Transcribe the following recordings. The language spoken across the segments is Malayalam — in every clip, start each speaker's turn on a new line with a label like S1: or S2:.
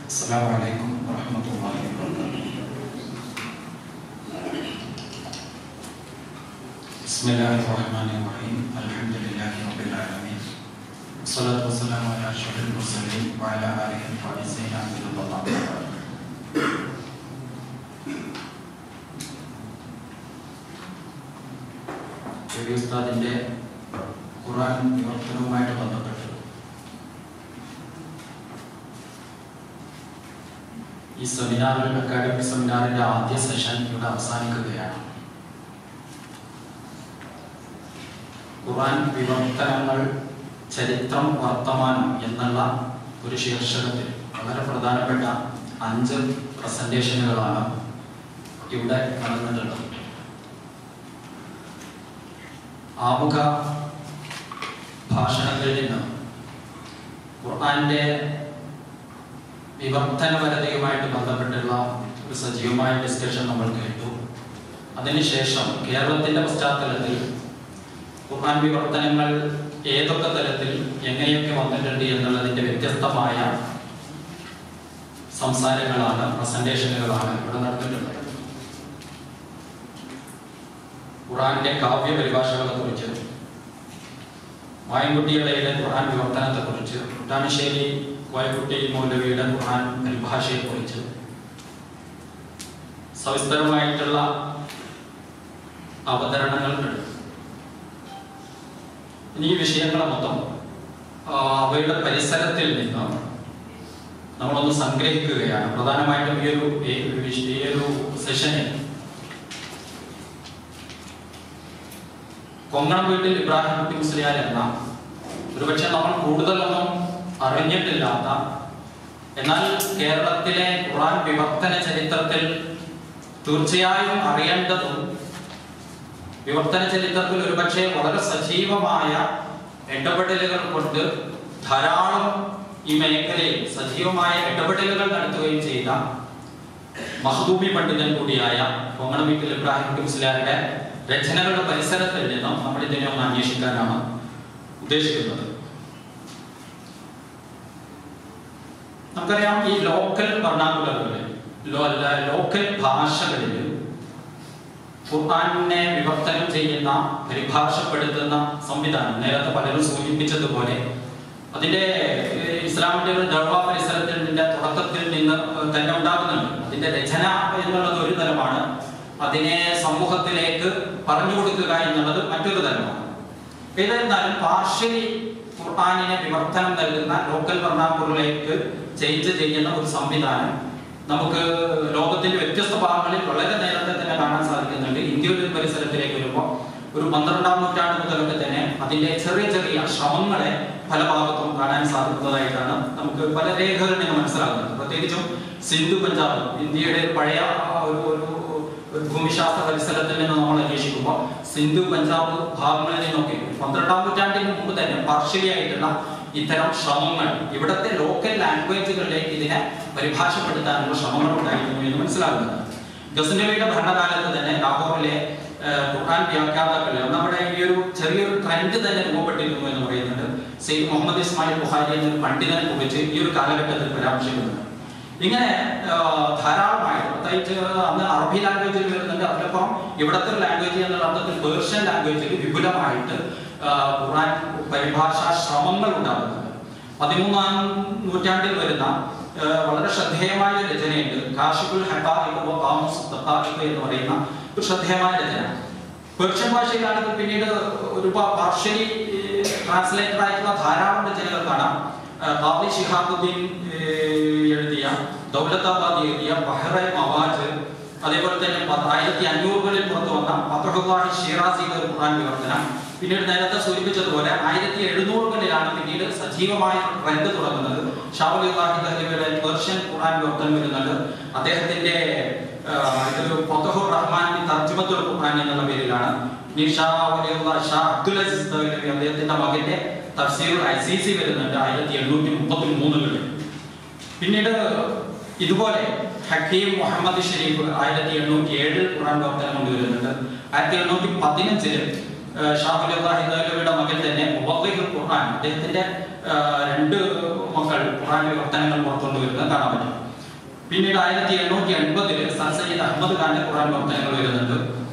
S1: السلام عليكم ورحمة الله وبركاته بسم الله الرحمن الرحيم الحمد لله رب العالمين والصلاة والسلام على أشرف المرسلين وعلى آله الفائزين عبد الله ചെറിയ ഉസ്താദിന്റെ ഖുർആൻ വിവർത്തനവുമായിട്ട് ബന്ധപ്പെട്ട് ഈ സെമിനാറിൽ അക്കാഡമിക് സെമിനാറിന്റെ ആദ്യ സെഷൻ ഇവിടെ അവസാനിക്കുകയാണ് ഖുർആൻ വിവർത്തനങ്ങൾ ചരിത്രം വർത്തമാനം എന്നുള്ള ഒരു ശീർഷകത്തിൽ വളരെ പ്രധാനപ്പെട്ട അഞ്ച് പ്രസന്റേഷനുകളാണ് ഇവിടെ നടന്നിട്ടുള്ളത് ആമുഖ ഭാഷണങ്ങളിൽ നിന്ന് ഖുർആന്റെ വിവർത്തനപരതയുമായിട്ട് ബന്ധപ്പെട്ടുള്ള ഒരു സജീവമായ ഡിസ്കഷൻ നമ്മൾ കേട്ടു അതിനുശേഷം കേരളത്തിന്റെ പശ്ചാത്തലത്തിൽ ഖുർആൻ വിവർത്തനങ്ങൾ ഏതൊക്കെ തലത്തിൽ എങ്ങനെയൊക്കെ വന്നിട്ടുണ്ട് എന്നുള്ളതിന്റെ വ്യത്യസ്തമായ സംസാരങ്ങളാണ് പ്രസന്റേഷനുകളാണ് ഇവിടെ നടന്നിട്ടുള്ളത് ഖുറാന്റെ കാവ്യ പരിഭാഷകളെ കുറിച്ച് മായൻകുട്ടിയുടെ ഖുർആൻ വിവർത്തനത്തെ കുറിച്ച് കുട്ടാമശ്ശേരി കോയക്കുട്ടി മൗലവിയുടെ ഖുർആൻ പരിഭാഷയെ കുറിച്ച് സവിസ്തരമായിട്ടുള്ള അവതരണങ്ങൾ ഉണ്ട് ഇനി ഈ വിഷയങ്ങളെ മൊത്തം ആ, അവയുടെ പരിസരത്തിൽ നിന്ന് നമ്മളൊന്ന് സംഗ്രഹിക്കുകയാണ് പ്രധാനമായിട്ടും ഈ ഒരു ഈ ഒരു വിഷ- ഈ ഒരു സെഷനിൽ കൊങ്ങണം വീട്ടിൽ ഇബ്രാഹിം കുട്ടി മുസ്ലിയാർ എന്ന ഒരുപക്ഷെ നമ്മൾ കൂടുതലൊന്നും അറിഞ്ഞിട്ടില്ലാത്ത എന്നാൽ കേരളത്തിലെ ഖുർആൻ വിവർത്തന ചരിത്രത്തിൽ തീർച്ചയായും അറിയേണ്ടതും വിവർത്തന ചരിത്രത്തിൽ ഒരുപക്ഷെ വളരെ സജീവമായ ഇടപെടലുകൾ കൊണ്ട് ധാരാളം ഈ മേഖലയിൽ സജീവമായ ഇടപെടലുകൾ നടത്തുകയും ചെയ്ത മഹദൂബി പണ്ഡിതൻ കൂടിയായ കൊങ്ങണം വീട്ടിൽ ഇബ്രാഹിം കുട്ടി മുസ്ലിയാരുടെ രചനകളുടെ പരിസരത്തിൽ നിന്നും നമ്മൾ ഇതിനെ ഒന്ന് അന്വേഷിക്കാനാണ് ഉദ്ദേശിക്കുന്നത് നമുക്കറിയാം ഈ ലോക്കൽ ഭരണാകുലങ്ങളിൽ ലോ അല്ല ലോക്കൽ ഭാഷകളിൽ ഖുർആാനിനെ വിവർത്തനം ചെയ്യുന്ന പരിഭാഷപ്പെടുത്തുന്ന സംവിധാനം നേരത്തെ പലരും സൂചിപ്പിച്ചതുപോലെ അതിന്റെ ഏഹ്, ഇസ്ലാമിന്റെ ഒരു ദർവ പരിസരത്തിന്റെ തുടക്കത്തിൽ നിന്ന് തന്നെ ഉണ്ടാകുന്നുണ്ട് അതിന്റെ രചന എന്നുള്ളത് ഒരു തലമാണ് അതിനെ സമൂഹത്തിലേക്ക് പറഞ്ഞു കൊടുക്കുക എന്നുള്ളത് മറ്റൊരു തലമാണ് ഏതായിരുന്നാലും പാർഷ്യലി ഖുർആാനിനെ വിവർത്തനം നൽകുന്ന ലോക്കൽ ഭരണാകുറിലേക്ക് ചേഞ്ച് ചെയ്യുന്ന ഒരു സംവിധാനം നമുക്ക് ലോകത്തിന്റെ വ്യത്യസ്ത ഭാഗങ്ങളിൽ വളരെ നേരത്തെ തന്നെ കാണാൻ സാധിക്കുന്നുണ്ട് ഇന്ത്യയുടെ ഒരു പരിസരത്തിലേക്ക് വരുമ്പോൾ ഒരു പന്ത്രണ്ടാം നൂറ്റാണ്ട് മുതലൊക്കെ തന്നെ അതിന്റെ ചെറിയ ചെറിയ ശ്രമങ്ങളെ പല ഭാഗത്തും കാണാൻ സാധിക്കുന്നതായിട്ടാണ് നമുക്ക് പല രേഖകളിൽ നിന്ന് മനസ്സിലാകുന്നത് പ്രത്യേകിച്ചും സിന്ധു പഞ്ചാബ് ഇന്ത്യയുടെ ഒരു പഴയ ആ, ഒരു ഒരു ഒരു ഭൂമിശാസ്ത്ര പരിസരത്തിൽ നിന്ന് നമ്മൾ അന്വേഷിക്കുമ്പോൾ സിന്ധു പഞ്ചാബ് ഭാഗങ്ങളിൽ നിന്നൊക്കെ പന്ത്രണ്ടാം നൂറ്റാണ്ടിന് മുമ്പ് തന്നെ പാർഷ്യലി ആയിട്ടുള്ള ഇത്തരം ശ്രമങ്ങൾ ഇവിടുത്തെ ലോക്കൽ ലാംഗ്വേജുകളിലേക്ക് ഇതിനെ പരിഭാഷപ്പെടുത്താനുള്ള ശ്രമങ്ങൾ ഉണ്ടായിരുന്നു എന്ന് മനസ്സിലാകുന്നത് ഗസനവിയുടെ ഭരണകാലത്ത് തന്നെ ലാഹോറിലെ ഏഹ്, ഖുർആൻ വ്യാഖ്യാതാക്കളിൽ നമ്മുടെ ഈ ഒരു ചെറിയൊരു ട്രെൻഡ് തന്നെ രൂപപ്പെട്ടിരുന്നു എന്ന് പറയുന്നുണ്ട് സെയ്ദ് മുഹമ്മദ് ഇസ്മായിൽ ബുഹാരി എന്നൊരു പണ്ഡിതനെ കുറിച്ച് ഈ ഒരു കാലഘട്ടത്തിൽ പരാമർശിക്കുന്നുണ്ട് ഇങ്ങനെ ആ, ധാരാളമായിട്ട് പ്രത്യേകിച്ച് അന്ന് അറബി ലാംഗ്വേജിൽ വരുന്നുണ്ട് അതിനൊപ്പം ഇവിടത്തെ ലാംഗ്വേജ് എന്നുള്ള അർത്ഥത്തിൽ പേർഷ്യൻ ലാംഗ്വേജിൽ വിപുലമായിട്ട് ആ, ഖുർആൻ പരിഭാഷാ ശ്രമങ്ങൾ ഉണ്ടാകുന്നുണ്ട് പതിമൂന്നാം നൂറ്റാണ്ടിൽ വരുന്ന ആ, വളരെ ശ്രദ്ധേയമായ ഒരു രചനയുണ്ട് കാഷിഖുൽ ഹഖായിഖ് വ ഖാമുസ് ദഖായിഖ് എന്ന് പറയുന്ന ഒരു ശ്രദ്ധേയമായ രചന പേർഷ്യൻ ഭാഷയിലാണെങ്കിൽ പിന്നീട് ഒരു പാർഷ്യലി ട്രാൻസ്ലേറ്റഡ് ആയിട്ടുള്ള ധാരാളം രചനകൾ കാണാം ആ, ഖാദി ശിഹാബുദ്ദീൻ ഏഹ്, എഴുതിയ ദൗലത്താബാദ് എഴുതിയ ബഹ്റൈ മവാജ് അതേപോലെ തന്നെ പത്ത് ആയിരത്തി അഞ്ഞൂറുകളിൽ പുറത്തു വന്ന ഫതഹുല്ലാഹി ഷിറാസിയുടെ ഒരു ഖുർആൻ വിവർത്തനം പിന്നീട് നേരത്തെ സൂചിപ്പിച്ചതുപോലെ ആയിരത്തി എഴുന്നൂറുകളിലാണ് പിന്നീട് സജീവമായ ട്രെൻഡ് തുടങ്ങുന്നത് ഷാവുൽ ഇബ്രാഹിം ദഹ്ലവിയുടെ പേർഷ്യൻ ഖുർആൻ വിവർത്തനം വരുന്നുണ്ട് അദ്ദേഹത്തിന്റെ ആ, ഇത് ഫതഹുർ റഹ്മാൻ തർജുമത്തുൽ ഖുർആൻ എന്നുള്ള പേരിലാണ് ഇനി ഷാ വലിയുള്ള ഷാ അബ്ദുൽ അസീസ് ദഹ്ലവി അദ്ദേഹത്തിന്റെ മകന്റെ തഫ്സീറുൽ അസീസി വരുന്നുണ്ട് ആയിരത്തി എണ്ണൂറ്റി മുപ്പത്തി മൂന്നുകളിൽ പിന്നീട് ഇതുപോലെ ഹക്കീം മുഹമ്മദ് ഷരീഫ് ആയിരത്തി എണ്ണൂറ്റി ഏഴിൽ ഖുറാൻ പ്രവർത്തനം കൊണ്ടുവരുന്നുണ്ട് ആയിരത്തി എണ്ണൂറ്റി പതിനഞ്ചില് ഷാഹുൽ ഹിദാലയുടെ മകൻ തന്നെ മുവദ്ദിഖുൽ ഖുർആൻ അദ്ദേഹത്തിന്റെ ആ, രണ്ട് മക്കൾ ഖുർആൻ വിവർത്തനങ്ങൾ പുറത്തുകൊണ്ടുവരുന്നത് കാണാൻ പറ്റും പിന്നീട് ആയിരത്തി എണ്ണൂറ്റി എൺപതില് സർ സയ്യിദ് അഹമ്മദ് ഖാന്റെ ഖുർആൻ വിവർത്തനങ്ങൾ വരുന്നുണ്ട്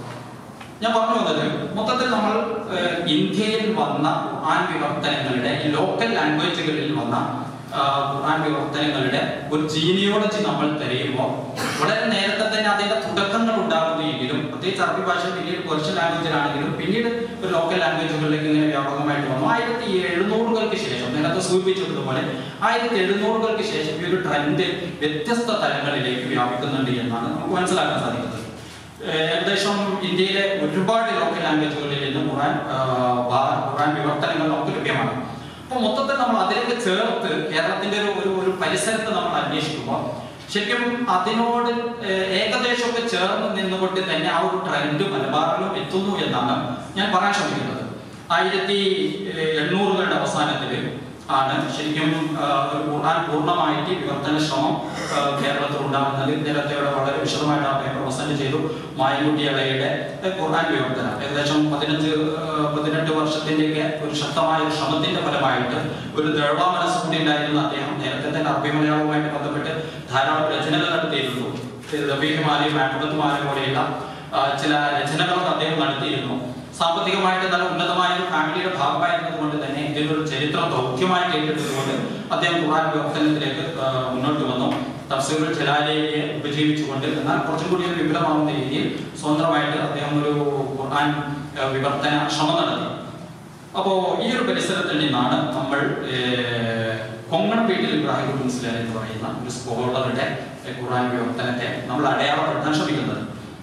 S1: ഞാൻ പറഞ്ഞു വന്നത് മൊത്തത്തിൽ നമ്മൾ ഏഹ്, ഇന്ത്യയിൽ വന്ന ഖുർആൻ വിവർത്തനങ്ങളുടെ ഈ ലോക്കൽ ലാംഗ്വേജുകളിൽ വന്ന ആ, ഖുർആൻ വിവർത്തനങ്ങളുടെ ഒരു ജീനിയോളജി നമ്മൾ തിരയുമ്പോൾ വളരെ നേരത്തെ തന്നെ അതിന്റെ തുടക്കങ്ങൾ ഉണ്ടാകുന്നെങ്കിലും പ്രത്യേകിച്ച് അറബി ഭാഷ പിന്നീട് പേർഷ്യൻ ലാംഗ്വേജിലാണെങ്കിലും പിന്നീട് ഒരു ലോക്കൽ ലാംഗ്വേജുകളിലേക്ക് ഇങ്ങനെ വ്യാപകമായിട്ട് വന്നു ആയിരത്തി എഴുന്നൂറുകൾക്ക് ശേഷം നേരത്തെ സൂചിപ്പിച്ചതുപോലെ ആയിരത്തി എഴുന്നൂറുകൾക്ക് ശേഷം ഈ ഒരു ട്രെൻഡ് വ്യത്യസ്ത തലങ്ങളിലേക്ക് വ്യാപിക്കുന്നുണ്ട് എന്നാണ് നമുക്ക് മനസ്സിലാക്കാൻ സാധിക്കുന്നത് ഏഹ് ഏകദേശം ഇന്ത്യയിലെ ഒരുപാട് ലോക്കൽ ലാംഗ്വേജുകളിൽ നിന്ന് ഖുറാൻ ആഹ് ഭാ- ഖുറാൻ വിവർത്തനങ്ങൾ നമുക്ക് ലഭ്യമാണ് അപ്പൊ മൊത്തത്തിൽ നമ്മൾ അതിലേക്ക് ചേർത്ത് കേരളത്തിന്റെ ഒരു ഒരു ഒരു പരിസരത്ത് നമ്മൾ അന്വേഷിക്കുമ്പോൾ ശരിക്കും അതിനോട് ഏഹ് ഏകദേശമൊക്കെ ചേർന്ന് നിന്നുകൊണ്ട് തന്നെ ആ ഒരു ട്രെൻഡ് മലബാറിലും എത്തുന്നു എന്നാണ് ഞാൻ പറയാൻ ശ്രമിക്കുന്നത് ആയിരത്തി ഏഹ് എണ്ണൂറുകളുടെ അവസാനത്തിൽ ആണ് ശരിക്കും ആ, ഒരു ഖുർആൻ പൂർണ്ണമായിട്ട് വിവർത്തന ശ്രമം ആ, കേരളത്തിൽ ഉണ്ടാകുന്നത് നേരത്തെ ഇവിടെ വളരെ വിശദമായിട്ട് ആ പേപ്പർ പ്രസന്റ് ചെയ്തു മായൻകുട്ടി അളയുടെ ഖുർആൻ വിവർത്തനം ഏകദേശം പതിനഞ്ച് ആ, പതിനെട്ട് വർഷത്തിന്റെയൊക്കെ ഒരു ശക്തമായ ഒരു ശ്രമത്തിന്റെ ഫലമായിട്ട് ഒരു ദഴവ മനസ്സ് കൂടി ഉണ്ടായിരുന്ന അദ്ദേഹം നേരത്തെ തന്നെ അറബി മലയാളവുമായിട്ട് ബന്ധപ്പെട്ട് ധാരാളം രചനകൾ നടത്തിയിരുന്നു റബീഹിമാലി മാറ്റുമത്തുമാലെ പോലെയുള്ള ആ, ചില രചനകളും അദ്ദേഹം നടത്തിയിരുന്നു സാമ്പത്തികമായിട്ട് നല്ല ഉന്നതമായ ഒരു ഫാമിലിയുടെ ഭാഗമായിരുന്നത് കൊണ്ട് തന്നെ ഇതിനൊരു ചരിത്രം ദൗത്യമായി ഏറ്റെടുത്തുകൊണ്ട് അദ്ദേഹം ഖുർആൻ വിവർത്തനത്തിലേക്ക് ആ, മുന്നോട്ട് വന്നു തഫ്സീറുൽ ജലാലിയെ ഉപജീവിച്ചുകൊണ്ട് എന്നാൽ കുറച്ചും കൂടി ഒരു വിപുലമാവുന്ന രീതിയിൽ സ്വതന്ത്രമായിട്ട് അദ്ദേഹം ഒരു ഖുർആൻ ആ, വിവർത്തന ശ്രമം നടത്തി അപ്പോ ഈ ഒരു പരിസരത്തിൽ നിന്നാണ് നമ്മൾ ഏഹ്, കൊങ്ങണപ്പേട്ടിൽ ഇബ്രാഹിം കുട്ടി മുസ്ലിം എന്ന് പറയുന്ന ഒരു സ്കോളറുടെ ഏഹ്, ഖുർആൻ വിവർത്തനത്തെ നമ്മൾ അടയാളപ്പെടുത്താൻ ശ്രമിക്കുന്നത്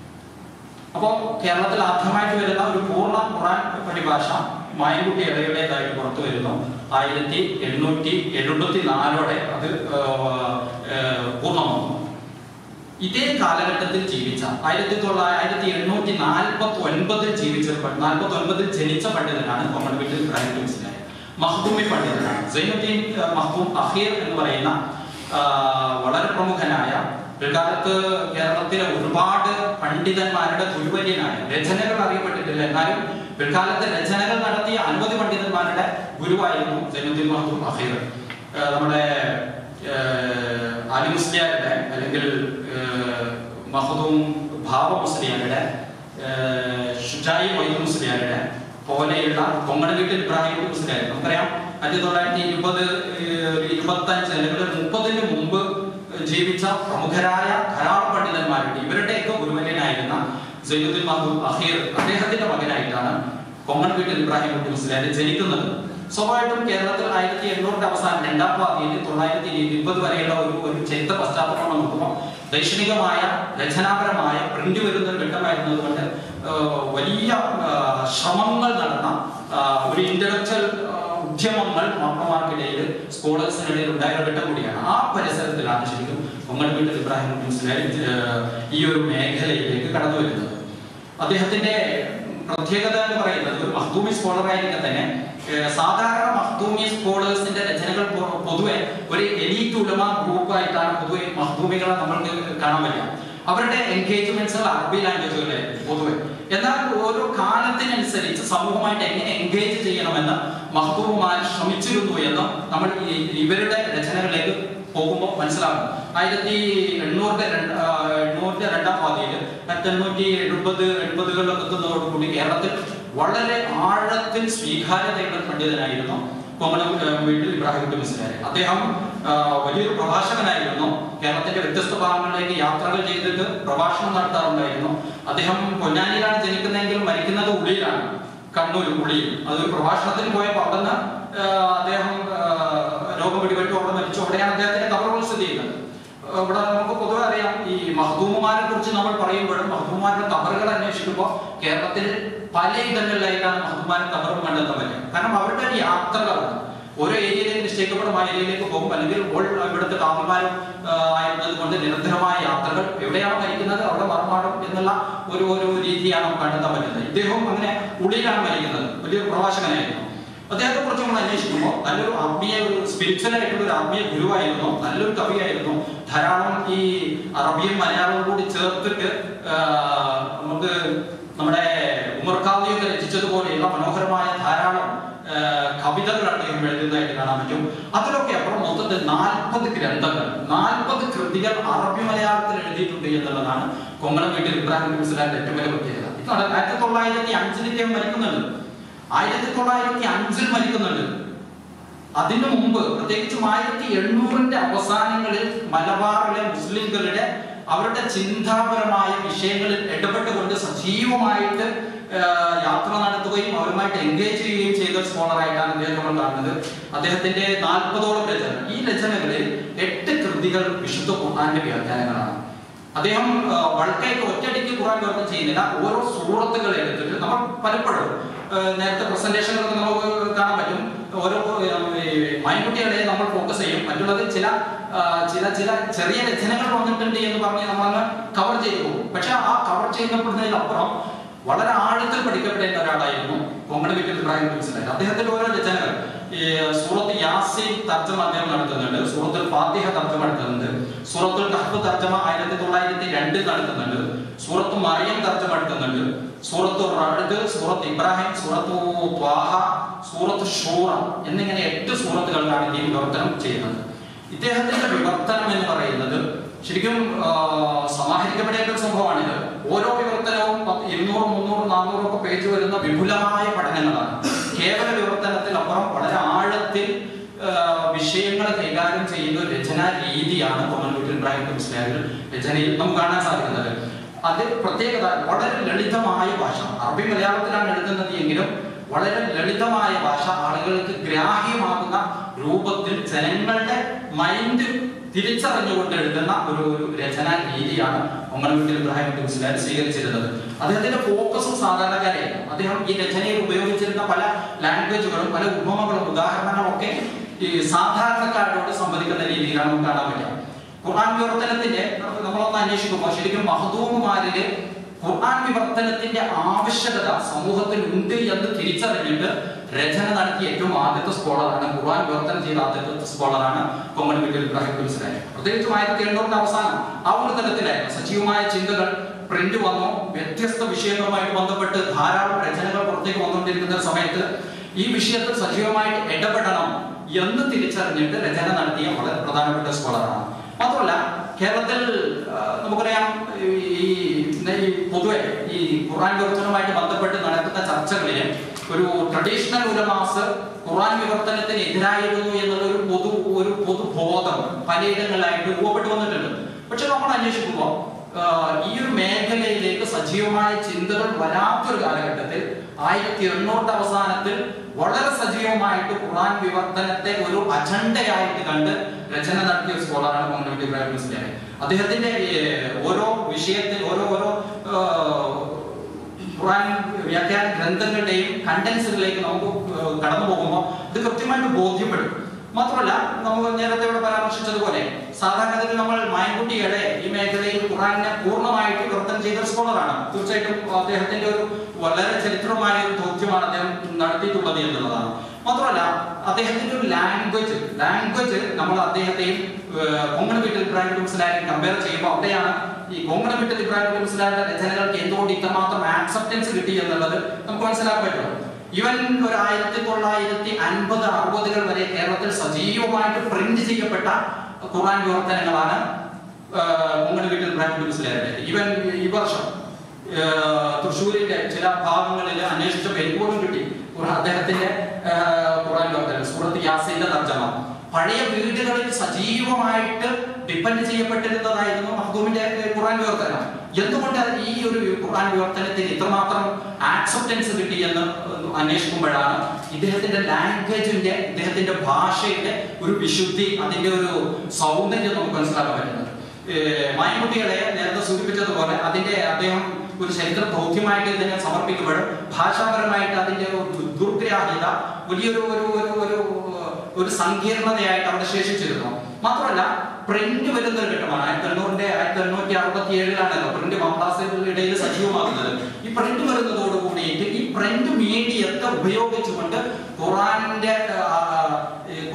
S1: അപ്പോ കേരളത്തിൽ ആദ്യമായിട്ട് വരുന്ന ഒരു പൂർണ്ണ ഖുറാൻ പരിഭാഷ മായൻകുട്ടി ഇടയുടേതായിട്ട് പുറത്തു വരുന്നു ആയിരത്തി എണ്ണൂറ്റി എഴുപത്തി നാലോടെ അത് ഏഹ്, ഏഹ്, പൂർണ്ണമാകുന്നു ഇതേ കാലഘട്ടത്തിൽ ജീവിച്ച ആയിരത്തി തൊള്ളായിരത്തി ആയിരത്തി എണ്ണൂറ്റി നാൽപ്പത്തി ഒൻപതിൽ ജീവിച്ച നാൽപ്പത്തി ഒൻപതിൽ ജനിച്ച പണ്ഡിതനാണ് കൊമൺ വീട്ടിൽ ഇബ്രാഹിം മുസ്ലിം മഹ്ദൂമി പണ്ഡിതനാണ് സൈനുദ്ദീൻ ഏഹ്, മഹ്ദൂം അഹീർ എന്ന് പറയുന്ന ആ, വളരെ പ്രമുഖനായ പിൽക്കാലത്ത് കേരളത്തിലെ ഒരുപാട് പണ്ഡിതന്മാരുടെ ഗുരുവര്യനായ രചനകൾ അറിയപ്പെട്ടിട്ടില്ല എന്നാലും പിൽക്കാലത്ത് രചനകൾ നടത്തിയ അനവധി പണ്ഡിതന്മാരുടെ ഗുരുവായിരുന്നു സൈനുദ്ദീൻ മഹദൂം അഹീർ ഏഹ്, നമ്മുടെ ഏഹ്, അലി മുസ്ലിയാരുടെ അല്ലെങ്കിൽ ഏഹ്, മഹദൂം ഭാവ മുസ്ലിയാരുടെ ഏഹ്, ഷുജായി മൊയ്തു മുസ്ലിയാരുടെ പോലെയുള്ള കൊങ്ങണവീട്ടിൽ ഇബ്രാഹിം മുസ്ലിയാർ നമുക്കറിയാം ആയിരത്തി തൊള്ളായിരത്തി ഇരുപത് ഇരുപത്തി അഞ്ച് അല്ലെങ്കിൽ മുപ്പതിന് മുമ്പ് ജീവിച്ച പ്രമുഖരായ ധാരാളം പണ്ഡിതന്മാരുണ്ട് ഇവരുടെയൊക്കെ ഗുരുവര്യനായിരുന്ന സൈനുദ്ദീൻ മഹദൂം അഹീർ അദ്ദേഹത്തിന്റെ മകനായിട്ടാണ് കൊങ്ങൺ വീട്ടിൽ ഇബ്രാഹിം കുട്ടി മുസ്ലിയാർ ജനിക്കുന്നത് സ്വാഭാവികമായിട്ടും കേരളത്തിൽ ആയിരത്തി എണ്ണൂറിന്റെ അവസാനം രണ്ടാം പാതിയിൽ തൊള്ളായിരത്തി ഇരുപത് വരെയുള്ള ഒരു ഒരു ചരിത്ര പശ്ചാത്തലം നോക്കുമ്പോൾ ദൈക്ഷണികമായ രചനാപരമായ പ്രിന്റ് വരുന്ന ഒരു ഘട്ടമായിരുന്നത് കൊണ്ട് ആഹ്, വലിയ ആഹ്, ശ്രമങ്ങൾ നടന്ന ആഹ്, ഒരു ഇന്റലക്ച്വൽ ഉദ്യമങ്ങൾ മാപ്പിളമാർക്കിടയിൽ സ്കോളേഴ്സിനിടയിൽ ഉണ്ടായ ഒരു ഘട്ടം കൂടിയാണ് ആ പരിസരത്തിലാണ് ശരിക്കും കൊങ്ങൺ വീട്ടിൽ ഇബ്രാഹിം കുട്ടി മുസ്ലിയാർ ആഹ്, ഈ ഒരു മേഖലയിലേക്ക് കടന്നു വരുന്നത് അദ്ദേഹത്തിന്റെ പ്രത്യേകത എന്ന് പറയുന്നത് ഒരു മഹ്ദൂമി സ്കോളർ ആയിരിക്കെ തന്നെ ഏഹ്, സാധാരണ മഹ്ദൂമി സ്കോളേഴ്സിന്റെ രചനകൾ പൊ- പൊതുവെ ഒരു എലീറ്റ് ഉലമ ഗ്രൂപ്പായിട്ടാണ് പൊതുവെ മഹ്ദൂമികളെ നമ്മൾക്ക് കാണാൻ പറ്റുക അവരുടെ എൻഗേജ്മെന്റ്സുകൾ അറബി ലാംഗ്വേജുകളിലായിരുന്നു പൊതുവെ എന്നാൽ ഓരോ കാലത്തിനനുസരിച്ച് സമൂഹമായിട്ട് എങ്ങനെ എൻഗേജ് ചെയ്യണമെന്ന് മഹബൂബുമാർ ശ്രമിച്ചിരുന്നു എന്ന് നമ്മൾ ഈ- ഇവരുടെ രചനകളിലേക്ക് പോകുമ്പോൾ മനസ്സിലാകും ആയിരത്തി എണ്ണൂറിന്റെ രണ്ട്- ആ, എണ്ണൂറിന്റെ രണ്ടാം പാതിയിൽ ആയിരത്തി എണ്ണൂറ്റി എഴുപത് എൺപതുകളിലൊക്കെ എത്തുന്നതോടുകൂടി കേരളത്തിൽ വളരെ ആഴത്തിൽ സ്വീകാര്യതയുള്ള ഒരു പണ്ഡിതനായിരുന്നു കോമളം വീട്ടിൽ ഇബ്രാഹിം കുട്ടി മുസ്ലിയാർ അദ്ദേഹം ആ, വലിയൊരു പ്രഭാഷകനായിരുന്നു കേരളത്തിന്റെ വ്യത്യസ്ത ഭാഗങ്ങളിലേക്ക് യാത്രകൾ ചെയ്തിട്ട് പ്രഭാഷണം നടത്താറുണ്ടായിരുന്നു അദ്ദേഹം പൊന്നാനിയിലാണ് ജനിക്കുന്നതെങ്കിലും മരിക്കുന്നത് ഉള്ളിയിലാണ് കണ്ണൂർ ഉള്ളിയിൽ അതൊരു പ്രഭാഷണത്തിന് പോയപ്പോൾ അവിടെ നിന്ന് അദ്ദേഹം ആ, രോഗം പിടിപെട്ടു അവിടെ മരിച്ചു അവിടെയാണ് അദ്ദേഹത്തിന്റെ കബറുകൾ സ്ഥിതി ചെയ്യുന്നത് ആ, ഇവിടെ നമുക്ക് പൊതുവെ അറിയാം ഈ മഹദൂമുമാരെ കുറിച്ച് നമ്മൾ പറയുമ്പോഴും മഹദൂമാരുടെ കബറുകൾ അന്വേഷിക്കുമ്പോൾ കേരളത്തിൽ പല ഇടങ്ങളിലായിട്ടാണ് മഹദൂമാരുടെ കബറും കണ്ടെത്താൻ പറ്റുക കാരണം അവരുടെ ഒരു യാത്രകളാണ് ഓരോ ഏരിയയിലേക്ക് നിശ്ചയിക്കപ്പെടും ആ ഏരിയയിലേക്ക് പോകും അല്ലെങ്കിൽ ഓൾ ഇവിടുത്തെ കാമുമാരും ആയിരുന്നത് കൊണ്ട് നിരന്തരമായ യാത്രകൾ എവിടെയാണ് മരിക്കുന്നത് അവിടെ മറമാടും എന്നുള്ള ഒരു ഒരു രീതിയാണ് നമുക്ക് കണ്ടെത്താൻ പറ്റുന്നത് ഇദ്ദേഹവും അങ്ങനെ ഉള്ളിലാണ് മരിക്കുന്നത് വലിയൊരു പ്രഭാഷകനായിരുന്നു അദ്ദേഹത്തെ കുറിച്ച് നമ്മൾ അന്വേഷിക്കുമ്പോൾ നല്ലൊരു ആത്മീയ ഒരു സ്പിരിച്വൽ ആയിട്ടുള്ള ഒരു ആത്മീയ ഗുരുവായിരുന്നു നല്ലൊരു കവിയായിരുന്നു ധാരാളം ഈ അറബിയും മലയാളവും കൂടി ചേർത്തിട്ട് ആ, നമുക്ക് നമ്മുടെ ഉമർഖാദിയൊക്കെ രചിച്ചതുപോലെയുള്ള മനോഹരമായ ധാരാളം ആ, കവിതകൾ അദ്ദേഹം ഇബ്രാഹിം എഴുതുന്നതായിട്ട് കാണാൻ പറ്റും അതിലൊക്കെ അപ്പുറം മൊത്തത്തിൽ നാൽപ്പത് ഗ്രന്ഥങ്ങൾ നാൽപ്പത് കൃതികൾ അറബി മലയാളത്തിൽ എഴുതിയിട്ടുണ്ട് എന്നുള്ളതാണ് കൊങ്ങണം വീട്ടിൽ ഇബ്രാഹിം മുസ്ലാന്റെ ഏറ്റവും വലിയ പ്രത്യേകത ഇതാണ് ആയിരത്തി തൊള്ളായിരത്തി അഞ്ചിൽ ഇദ്ദേഹം മരിക്കുന്നുണ്ട് ആയിരത്തി തൊള്ളായിരത്തി അഞ്ചിൽ മരിക്കുന്നുണ്ട് അതിനു മുമ്പ് പ്രത്യേകിച്ചും ആയിരത്തി എണ്ണൂറിന്റെ അവസാനങ്ങളിൽ മലബാറിലെ മുസ്ലിംകളുടെ അവരുടെ ചിന്താപരമായ വിഷയങ്ങളിൽ ഇടപെട്ടുകൊണ്ട് സജീവമായിട്ട് ആ, യാത്ര നടത്തുകയും അവരുമായിട്ട് എൻഗേജ് ചെയ്യുകയും ചെയ്ത സ്കോളറായിട്ടാണ് അദ്ദേഹം നമ്മൾ കാണുന്നത് അദ്ദേഹത്തിന്റെ നാൽപ്പതോളം രചന ഈ രചനകളിൽ എട്ട് കൃതികൾ വിശുദ്ധ ഖുർആന്റെ വ്യാഖ്യാനങ്ങളാണ് അദ്ദേഹം ആ, വൾക്കായിട്ട് ഒറ്റയടിക്ക് ഖുർആൻ വിവർത്തനം ചെയ്യുന്നില്ല ഓരോ സൂറത്തുകൾ എടുത്തിട്ട് നമ്മൾ പലപ്പോഴും ആ, നേരത്തെ പ്രസന്റേഷനിലൊക്കെ നമുക്ക് കാണാൻ പറ്റും ഓരോ മൈൻകുട്ടികളെ നമ്മൾ ഫോക്കസ് ചെയ്യും മറ്റുള്ളത് ചില ആ, ചില ചില ചെറിയ രചനകൾ വന്നിട്ടുണ്ട് എന്ന് പറഞ്ഞ് നമ്മളങ്ങ് കവർ ചെയ്തു പോകും പക്ഷെ ആ കവർ ചെയ്യപ്പെടുന്നതിനപ്പുറം വളരെ ആഴത്തിൽ പഠിക്കപ്പെടേണ്ട ഒരാളായിരുന്നു കൊങ്ങണ വീട്ടിൽ ഇബ്രാഹിം മനസ്സിലായി അദ്ദേഹത്തിന്റെ ഓരോ രചനകൾ ഈ സൂറത്ത് യാസീൻ തർജ്ജമ അദ്ദേഹം നടത്തുന്നുണ്ട് സൂറത്തുൽ ഫാത്തിഹ തർജ്ജമ നടത്തുന്നുണ്ട് സൂറത്തുൽ കഹ്ഫ് തർജ്ജമ ആയിരത്തി തൊള്ളായിരത്തി രണ്ടിൽ നടത്തുന്നുണ്ട് സൂറത്ത് മറിയം തർജ്ജമ നടത്തുന്നുണ്ട് സൂറത്ത് റഅദ് സൂറത്ത് ഇബ്രാഹിം സൂറത്ത് ത്വാഹ സൂറത്ത് ഷൂറ എന്നിങ്ങനെ എട്ട് സൂറത്തുകളിലാണ് ഈ വിവർത്തനം ചെയ്യുന്നത് ഇദ്ദേഹത്തിന്റെ വിവർത്തനം എന്ന് പറയുന്നത് ശരിക്കും ആ, സമാഹരിക്കപ്പെടേണ്ട ഒരു സംഭവമാണിത് ഓരോ വിവർത്തനവും പത്ത് ഇരുന്നൂറ് മുന്നൂറ് നാനൂറ് ഒക്കെ പേജ് വരുന്ന വിപുലമായ പഠനങ്ങളാണ് കേവല വിവർത്തനത്തിൽ അപ്പുറം വളരെ ആഴത്തിൽ ആ, വിഷയങ്ങൾ കൈകാര്യം ചെയ്യുന്ന ഒരു രചനാ രീതിയാണ് കൊമൻകുട്ടി ഇബ്രാഹിം മുസ്ലിയാർ രചനയിൽ നമുക്ക് കാണാൻ സാധിക്കുന്നത് അത് പ്രത്യേകത വളരെ ലളിതമായ ഭാഷ അറബി മലയാളത്തിലാണ് എഴുതുന്നത് എങ്കിലും വളരെ ലളിതമായ ഭാഷ ആളുകൾക്ക് ഗ്രാഹ്യമാകുന്ന രൂപത്തിൽ ജനങ്ങളുടെ മൈൻഡ് തിരിച്ചറിഞ്ഞുകൊണ്ട് എഴുതുന്ന ഒരു ഒരു രചനാ രീതിയാണ് ഒമ്മൻകുട്ടി ഇബ്രാഹിം മുസ്ലിം സ്വീകരിച്ചിരുന്നത് അദ്ദേഹത്തിന്റെ ഫോക്കസും സാധാരണക്കാരെയാണ് അദ്ദേഹം ഈ രചനയിൽ ഉപയോഗിച്ചിരുന്ന പല ലാംഗ്വേജുകളും പല ഉപമകളും ഉദാഹരണങ്ങളും ഒക്കെ ഈ സാധാരണക്കാരോട് സംവദിക്കുന്ന രീതിയിലാണ് നമുക്ക് കാണാൻ പറ്റുക ഖുർആൻ വിവർത്തനത്തിന്റെ നമ്മളൊന്ന് അന്വേഷിക്കുമ്പോൾ ശരിക്കും മഹദൂമുമാരില് ഖുർആൻ വിവർത്തനത്തിന്റെ ആവശ്യകത സമൂഹത്തിൽ ഉണ്ട് എന്ന് തിരിച്ചറിഞ്ഞിട്ട് രചന നടത്തിയ ഏറ്റവും ആദ്യത്തെ സ്കോളറാണ് ഖുർആൻ വിവർത്തനം ചെയ്ത ആദ്യത്തെ സ്കോളറാണ് കൊമ്മൻ വീട്ടിൽ ഇബ്രാഹിം കുൽസലായി പ്രത്യേകിച്ചും ആയിരത്തി എണ്ണൂറിന്റെ അവസാനം ആ ഒരു തലത്തിലായിരുന്നു സജീവമായ ചിന്തകൾ പ്രിന്റ് വന്നു വ്യത്യസ്ത വിഷയങ്ങളുമായിട്ട് ബന്ധപ്പെട്ട് ധാരാളം രചനകൾ പുറത്തേക്ക് വന്നുകൊണ്ടിരിക്കുന്ന ഒരു സമയത്ത് ഈ വിഷയത്തിൽ സജീവമായിട്ട് ഇടപെടണം എന്ന് തിരിച്ചറിഞ്ഞിട്ട് രചന നടത്തിയ വളരെ പ്രധാനപ്പെട്ട സ്കോളറാണ് മാത്രമല്ല കേരളത്തിൽ ആ, നമുക്കറിയാം ഈ ഇന്ന് ഈ പൊതുവെ ഈ ഖുർആൻ വിവർത്തനവുമായിട്ട് ബന്ധപ്പെട്ട് നടക്കുന്ന ചർച്ചകളിൽ ഒരു ട്രഡീഷണൽ ഉലമാസ് ഖുർആൻ വിവർത്തനത്തിന് എതിരായിരുന്നു എന്നുള്ള ഒരു പൊതു ഒരു പൊതുബോധം പലയിടങ്ങളിലായിട്ട് രൂപപ്പെട്ടു വന്നിട്ടുണ്ട് പക്ഷെ നമ്മൾ അന്വേഷിക്കുമ്പോൾ ആ, ഈ ഒരു മേഖലയിലേക്ക് സജീവമായ ചിന്തകൾ വരാത്തൊരു കാലഘട്ടത്തിൽ ആയിരത്തി എണ്ണൂറിന്റെ അവസാനത്തിൽ വളരെ സജീവമായിട്ട് ഖുർആൻ വിവർത്തനത്തെ ഒരു അജണ്ടയായിട്ട് കണ്ട് രചന നടത്തിയ ഒരു സ്കോളറാണ് മുഹമ്മദ് ഇബ്രാഹിം മുസ്ലിം അദ്ദേഹത്തിന്റെ ഈ ഓരോ വിഷയത്തിൽ ഓരോ ഓരോ ആ, ഖുർആൻ വ്യാഖ്യാന ഗ്രന്ഥങ്ങളുടെയും കണ്ടൻസുകളിലേക്ക് നമുക്ക് ഏഹ്, കടന്നു പോകുമ്പോൾ ഇത് കൃത്യമായിട്ട് ബോധ്യപ്പെടും മാത്രമല്ല നമ്മൾ നേരത്തെ ഇവിടെ പരാമർശിച്ചതുപോലെ സാധാരണഗതിയിൽ നമ്മൾ മായൻകുട്ടിയുടെ ഈ മേഖലയിൽ ഖുറാനെ പൂർണ്ണമായിട്ട് വിവർത്തനം ചെയ്ത ഒരു സ്കോളറാണ് തീർച്ചയായിട്ടും അദ്ദേഹത്തിന്റെ ഒരു വളരെ ചരിത്രമായ ഒരു ദൗത്യമാണ് അദ്ദേഹം നടത്തിയിട്ടുള്ളത് എന്നുള്ളതാണ് മാത്രമല്ല അദ്ദേഹത്തിന്റെ ഒരു ലാംഗ്വേജ് ലാംഗ്വേജ് നമ്മൾ അദ്ദേഹത്തെയും കൊങ്ങണ വീട്ടിൽ ഇബ്രാഹിം മുസ്ലാരെയും കമ്പയർ ചെയ്യുമ്പോൾ അവിടെയാണ് ഈ കൊങ്ങണ വീട്ടിൽ ഇബ്രാഹിം മുസ്ലാരുടെ രചനകൾക്ക് എന്തുകൊണ്ട് ഇത്രമാത്രം ആക്സെപ്റ്റൻസ് കിട്ടി എന്നുള്ളത് നമുക്ക് മനസ്സിലാക്കാൻ പറ്റും ഇവൻ ഒരു ആയിരത്തി തൊള്ളായിരത്തി അൻപത് അറുപതുകൾ വരെ കേരളത്തിൽ സജീവമായിട്ട് പ്രിന്റ് ചെയ്യപ്പെട്ട ഖുർആൻ വിവർത്തനങ്ങളാണ് കൊങ്ങണ വീട്ടിൽ ഇബ്രാഹിം മുസ്ലാരുടെ ഇവൻ ഈ വർഷം ഏഹ് തൃശ്ശൂരിന്റെ ചില ഭാഗങ്ങളിൽ അന്വേഷിച്ചപ്പോൾ എനിക്ക് പോലും കിട്ടി ഖുർആൻ- അദ്ദേഹത്തിന്റെ ഏഹ് ഖുർആൻ വിവർത്തനം സൂറത്ത് യാസീന്റെ തർജ്ജമ പഴയ വീടുകളിൽ സജീവമായിട്ട് ഡിപ്പെൻഡ് ചെയ്യപ്പെട്ടിരുന്നതായിരുന്നു മഹദൂമിന്റെ ഖുർആൻ വിവർത്തനം എന്തുകൊണ്ട് ഈ ഒരു ഖുർആൻ വിവർത്തനത്തിന് ഇത്രമാത്രം ആക്സെപ്റ്റൻസ് കിട്ടി എന്ന് അന്വേഷിക്കുമ്പോഴാണ് ഇദ്ദേഹത്തിന്റെ ലാംഗ്വേജിന്റെ ഇദ്ദേഹത്തിന്റെ ഭാഷയുടെ ഒരു വിശുദ്ധി അതിന്റെ ഒരു സൗന്ദര്യം നമുക്ക് മനസ്സിലാക്കാൻ പറ്റുന്നത് ഏഹ് മായൻകുട്ടികളെ നേരത്തെ സൂചിപ്പിച്ചതുപോലെ അതിന്റെ അദ്ദേഹം ഒരു ചരിത്ര ദൗത്യമായിട്ട് ഇതിനെ സമർപ്പിക്കുമ്പോഴും ഭാഷാപരമായിട്ട് അതിന്റെ ഒരു ദുർഗ്രാഹ്യത വലിയൊരു ഒരു ഒരു ഒരു ഒരു സങ്കീർണതയായിട്ട് അവിടെ ശേഷിച്ചിരുന്നു മാത്രമല്ല പ്രിന്റ് വരുന്ന ഒരു ഘട്ടമാണ് ആയിരത്തി എണ്ണൂറിന്റെ ആയിരത്തി എണ്ണൂറ്റി അറുപത്തി ഏഴിലാണല്ലോ പ്രിന്റ് മദ്രാസുകളുടെ ഇടയിൽ സജീവമാകുന്നത് ഈ പ്രിന്റ് വരുന്നതോട് കൂടിയിട്ട് ഈ പ്രിന്റ് മീഡിയത്തെ ഉപയോഗിച്ചുകൊണ്ട് ഖുറാന്റെ ആ, ഈ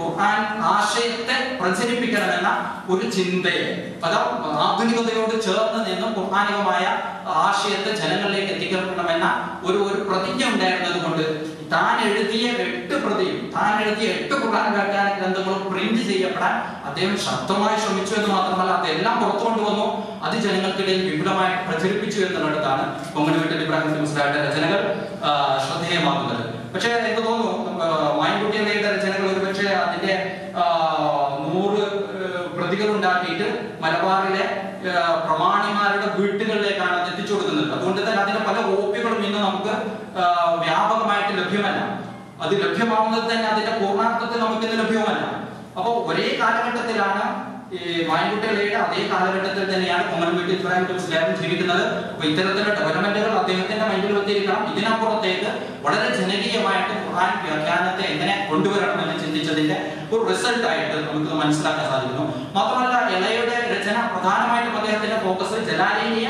S1: ഖുർആൻ ആശയത്തെ പ്രചരിപ്പിക്കണമെന്ന ഒരു ചിന്തയെ അതാ ആധുനികതയോട് ചേർന്ന് നിന്ന് ഖുർആാനികമായ ആശയത്തെ ജനങ്ങളിലേക്ക് എത്തിക്കണമെന്ന ഒരു ഒരു പ്രതിജ്ഞ ഉണ്ടായിരുന്നത് കൊണ്ട് താൻ എഴുതിയ എട്ട് പ്രതിയും താൻ എഴുതിയ എട്ട് ഖുർആൻ വ്യാഖ്യാന ഗ്രന്ഥങ്ങളും പ്രിന്റ് ചെയ്യപ്പെടാൻ അദ്ദേഹം ശക്തമായി ശ്രമിച്ചു എന്ന് മാത്രമല്ല അതെല്ലാം പുറത്തു കൊണ്ടുവന്നു അത് ജനങ്ങൾക്കിടയിൽ വിപുലമായി പ്രചരിപ്പിച്ചു എന്നുള്ളിടത്താണ് കൊങ്ങണി വീട്ടിൽ ഇബ്രാഹിം മുസ്ലായുടെ രചനകൾ ആ, ശ്രദ്ധേയമാകുന്നത് പക്ഷേ എനിക്ക് തോന്നുന്നു മായൻകുട്ടിയുടെ രചനകൾ ഒരുപക്ഷെ അതിന്റെ ആ, നൂറ് ഏഹ്, പ്രതികൾ ഉണ്ടാക്കിയിട്ട് മലബാറിലെ ഏഹ്, പ്രമാണിമാരുടെ വീട്ടുകളിലേക്കാണ് അത് എത്തിച്ചു കൊടുക്കുന്നത് അതുകൊണ്ട് തന്നെ അതിന്റെ പല കോപ്പികളും ഇന്ന് നമുക്ക് ആ, വ്യാപകമായിട്ട് ലഭ്യമല്ല അത് ലഭ്യമാവുന്നത് തന്നെ അതിന്റെ പൂർണ്ണാർത്ഥത്തിൽ നമുക്ക് ഇന്ന് ലഭ്യവുമല്ല അപ്പോൾ ഒരേ കാലഘട്ടത്തിലാണ് ഈ മായൻകുട്ടികളുടെ അതേ കാലഘട്ടത്തിൽ തന്നെയാണ് കൊമൻ വീട്ടിൽ ഇബ്രാഹിം മുസ്ലിം ജീവിക്കുന്നത് അപ്പൊ ഇത്തരത്തിലുള്ള ഡെവലപ്മെന്റുകൾ അദ്ദേഹത്തിന്റെ മൈൻഡിൽ വന്നിരിക്കണം ഇതിനപ്പുറത്തേക്ക് വളരെ ജനകീയമായിട്ട് ഖുർആൻ വ്യാഖ്യാനത്തെ എങ്ങനെ കൊണ്ടുവരണമെന്ന് ചിന്തിച്ചതിന്റെ ഒരു റിസൾട്ട് ആയിട്ട് നമുക്ക് ഇത് മനസ്സിലാക്കാൻ സാധിക്കുന്നു മാത്രമല്ല ഇളയുടെ രചന പ്രധാനമായിട്ടും അദ്ദേഹത്തിന്റെ ഫോക്കസ് ജലാലിനെ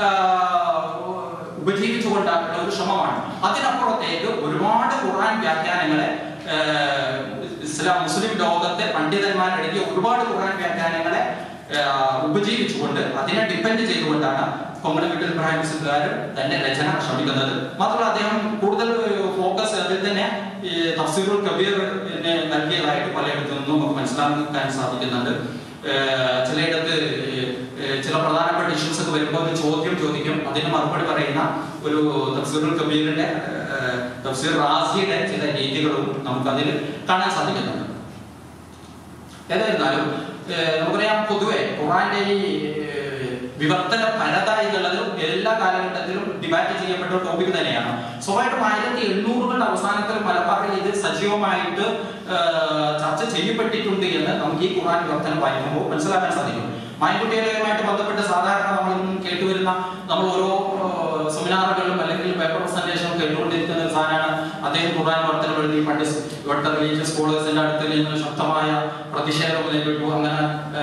S1: ഉപജീവിച്ചുകൊണ്ടാക്കുന്ന ഒരു ശ്രമമാണ് അതിനപ്പുറത്തേക്ക് ഒരുപാട് ഖുർആൻ വ്യാഖ്യാനങ്ങളെ ആഹ്, ഇസ്ലാം മുസ്ലിം ലോകത്തെ പണ്ഡിതന്മാർ എഴുതിയ ഒരുപാട് ഖുർആൻ വ്യാഖ്യാനങ്ങളെ ആഹ്, ഉപജീവിച്ചുകൊണ്ട് അതിനെ ഡിപ്പെൻഡ് ചെയ്തുകൊണ്ടാണ് കൊങ്ങണ വീട്ടിൽ ഇബ്രാഹിം മുസ്ലിംകാരൻ തന്റെ രചന ശ്രമിക്കുന്നത് മാത്രമല്ല അദ്ദേഹം കൂടുതൽ ഫോക്കസ് അതിൽ തന്നെ ഈ തഫ്സീറുൽ കബീർ നെ നൽകിയതായിട്ട് പലയിടത്തു നിന്നും നമുക്ക് മനസ്സിലാക്കാൻ സാധിക്കുന്നുണ്ട് ഏഹ് ചിലയിടത്ത് ഏഹ് ചില പ്രധാനപ്പെട്ട ഇഷ്യൂസ് ഒക്കെ വരുമ്പോൾ ഒരു ചോദ്യം ചോദിക്കും അതിന് മറുപടി പറയുന്ന ഒരു തഫ്സീറുൽ കബീറിന്റെ ഏഹ് തഫ്സീർ റാസിയുടെ ചില രീതികളും നമുക്ക് അതിൽ കാണാൻ സാധിക്കുന്നുണ്ട് ഏതായിരുന്നാലും ഏഹ് നമുക്കറിയാം പൊതുവെ ഖുറാന്റെ ഈ ഏഹ് വിവർത്തന പരത എന്നുള്ളത് എല്ലാ കാലഘട്ടത്തിലും ഡിബാറ്റ് ചെയ്യപ്പെട്ട ടോപ്പിക് തന്നെയാണ് സ്വാഭാവികമായിട്ടും ആയിരത്തി എണ്ണൂറുകളുടെ അവസാനത്തിൽ മലബാറിൽ ഇത് സജീവമായിട്ട് ഏഹ് ചർച്ച ചെയ്യപ്പെട്ടിട്ടുണ്ട് എന്ന് നമുക്ക് ഈ ഖുറാൻ വിവർത്തനം വായിക്കുമ്പോൾ മനസ്സിലാക്കാൻ സാധിക്കും മായൻകുട്ടികളുമായിട്ട് ബന്ധപ്പെട്ട് സാധാരണ നമ്മൾ ഇന്നും കേട്ടുവരുന്ന നമ്മൾ ഓരോ ഏഹ് സെമിനാറുകളിലും അല്ലെങ്കിൽ പേപ്പർ പ്രസന്റേഷനും കേട്ടുകൊണ്ടിരിക്കുന്ന ഒരു സാധനമാണ് അദ്ദേഹം ഖുർആൻ വർത്തനം എഴുതി പണ്ട് ഇവിടുത്തെ റിലീജിയസ് സ്കോളേഴ്സിന്റെ അടുത്ത് നിന്ന് ശക്തമായ പ്രതിഷേധം നേരിട്ടു അങ്ങനെ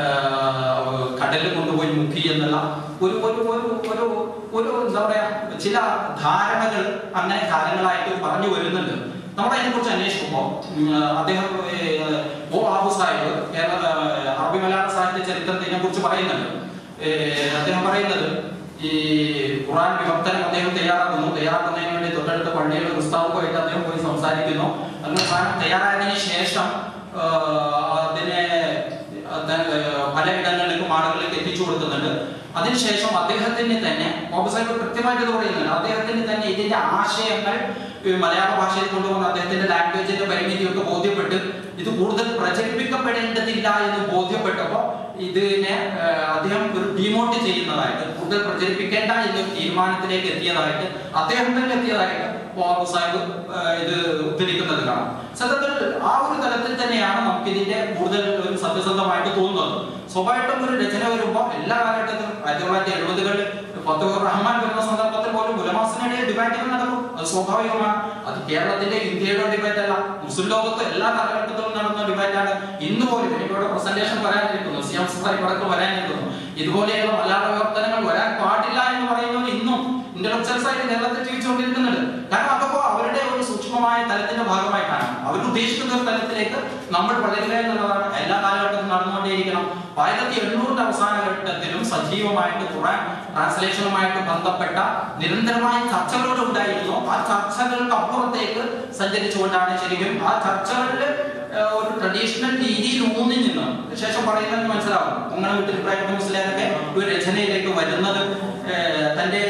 S1: ആഹ്, കടലിൽ കൊണ്ടുപോയി മുക്കി എന്നുള്ള ഒരു ഒരു ഒരു ഒരു ഒരു എന്താ പറയാ ചില ധാരണകൾ അങ്ങനെ കാലങ്ങളായിട്ട് പറഞ്ഞു വരുന്നുണ്ട് നമ്മൾ അതിനെക്കുറിച്ച് അന്വേഷിക്കുമ്പോൾ ഉം, അദ്ദേഹം ഏഹ്, ഒ ആബു സാഹിബ് കേരള ഏഹ്, അറബി മലയാള സാഹിത്യ ചരിത്രത്തിനെ കുറിച്ച് പറയുന്നുണ്ട് ഏഹ്, അദ്ദേഹം പറയുന്നത് ഈ ഖുറാൻ വിവർത്തനം അദ്ദേഹം തയ്യാറാക്കുന്നു തയ്യാറാക്കുന്നതിന് വേണ്ടി തൊട്ടടുത്ത പള്ളിയിൽ ഉസ്താവുമായിട്ട് അദ്ദേഹം പോയി സംസാരിക്കുന്നു അങ്ങനെ സാധനം തയ്യാറായതിനു ശേഷം ആഹ്, അതിനെ അത് പലയിടങ്ങളിലേക്കും ആളുകളിലേക്ക് എത്തിച്ചു കൊടുക്കുന്നുണ്ട് അതിനുശേഷം അദ്ദേഹത്തിന് തന്നെ ബോബ് സാഹിബ് കൃത്യമായിട്ട് ഇത് പറയുന്നുണ്ട് അദ്ദേഹത്തിന് തന്നെ ഇതിന്റെ ആശയങ്ങൾ ഈ മലയാള ഭാഷയിൽ കൊണ്ടുവന്ന അദ്ദേഹത്തിന്റെ ലാംഗ്വേജിന്റെ പരിമിതിയൊക്കെ ബോധ്യപ്പെട്ട് ഇത് കൂടുതൽ പ്രചരിപ്പിക്കപ്പെടേണ്ടതില്ല എന്ന് ബോധ്യപ്പെട്ടപ്പോൾ ഇതിനെ ആഹ്, അദ്ദേഹം ഒരു ഡിമോട്ട് ചെയ്യുന്നതായിട്ട് കൂടുതൽ പ്രചരിപ്പിക്കേണ്ട എന്നൊരു തീരുമാനത്തിലേക്ക് എത്തിയതായിട്ട് അദ്ദേഹം തന്നെ എത്തിയതായിട്ട് ബോബ് സാഹിബ് ആഹ്, ഇത് ഉദ്ധരിക്കുന്നത് കാണാം സത്യത്തിൽ ആ ഒരു തലത്തിൽ തന്നെയാണ് നമുക്ക് ഇതിന്റെ കൂടുതൽ ഒരു സത്യസന്ധമായിട്ട് തോന്നുന്നത് സ്വാഭാവികമായിട്ടും ഒരു രചന വരുമ്പോൾ എല്ലാ കാലഘട്ടത്തിലും ആയിരത്തി തൊള്ളായിരത്തി എഴുപതുകളിൽ ഫത്തുഹുർ റഹ്മാൻ വരുന്ന സന്ദർഭത്തിൽ പോലും ഉലമാസിനിടയിൽ ഡിബേറ്റുകൾ നടക്കും അത് സ്വാഭാവികമാണ് അത് കേരളത്തിന്റെ ഇന്ത്യയുടെ ഡിബേറ്റ് അല്ല മുസ്ലിം ലോകത്ത് എല്ലാ കാലഘട്ടത്തിലും നടന്ന ഡിബേറ്റാണ് ഇന്ന് പോലും എനിക്കിവിടെ പ്രസന്റേഷൻ വരാനിരിക്കുന്നു സി എം സാഹിബ് അടക്കം വരാനിരിക്കുന്നു ഇതുപോലെയുള്ള മലയാള വിവർത്തനങ്ങൾ വരാൻ പാടില്ല എന്ന് പറയുന്നത് ഇന്നും ഇന്റലക്ച്വൽസ് ആയിട്ട് കേരളത്തിൽ ജീവിച്ചുകൊണ്ടിരിക്കുന്നുണ്ട് കാരണം അതൊക്കെ അവരുടെ ഒരു സൂക്ഷ്മമായ തലത്തിന്റെ ഭാഗമായിട്ടാണ് അവർ ഉദ്ദേശിക്കുന്ന ഒരു തലത്തിലേക്ക് നമ്മൾ വളരുക എന്നുള്ളതാണ് എല്ലാ കാലഘട്ടത്തിലും നടന്നുകൊണ്ടേയിരിക്കണം ആയിരത്തി എണ്ണൂറിന്റെ അവസാന ഘട്ടത്തിലും സജീവമായിട്ട് ഖുറാൻ ട്രാൻസ്ലേഷനുമായിട്ട് ബന്ധപ്പെട്ട നിരന്തരമായ ചർച്ചകളുടെ ഉണ്ടായിരുന്നു ആ ചർച്ചകൾക്ക് അപ്പുറത്തേക്ക് സഞ്ചരിച്ചുകൊണ്ടാണ് ശരിക്കും ആ ചർച്ചകളിൽ ഏഹ്, ഒരു ട്രഡീഷണൽ രീതിയിൽ ഊന്നി നിന്ന് ശേഷം പറയുന്നത് മനസ്സിലാവും അങ്ങനെ വീട്ടിൽ ഇബ്രാഹിം മുസ്ലിമൊക്കെ ഒരു രചനയിലേക്ക് വരുന്നത് ഏഹ്, തന്റെ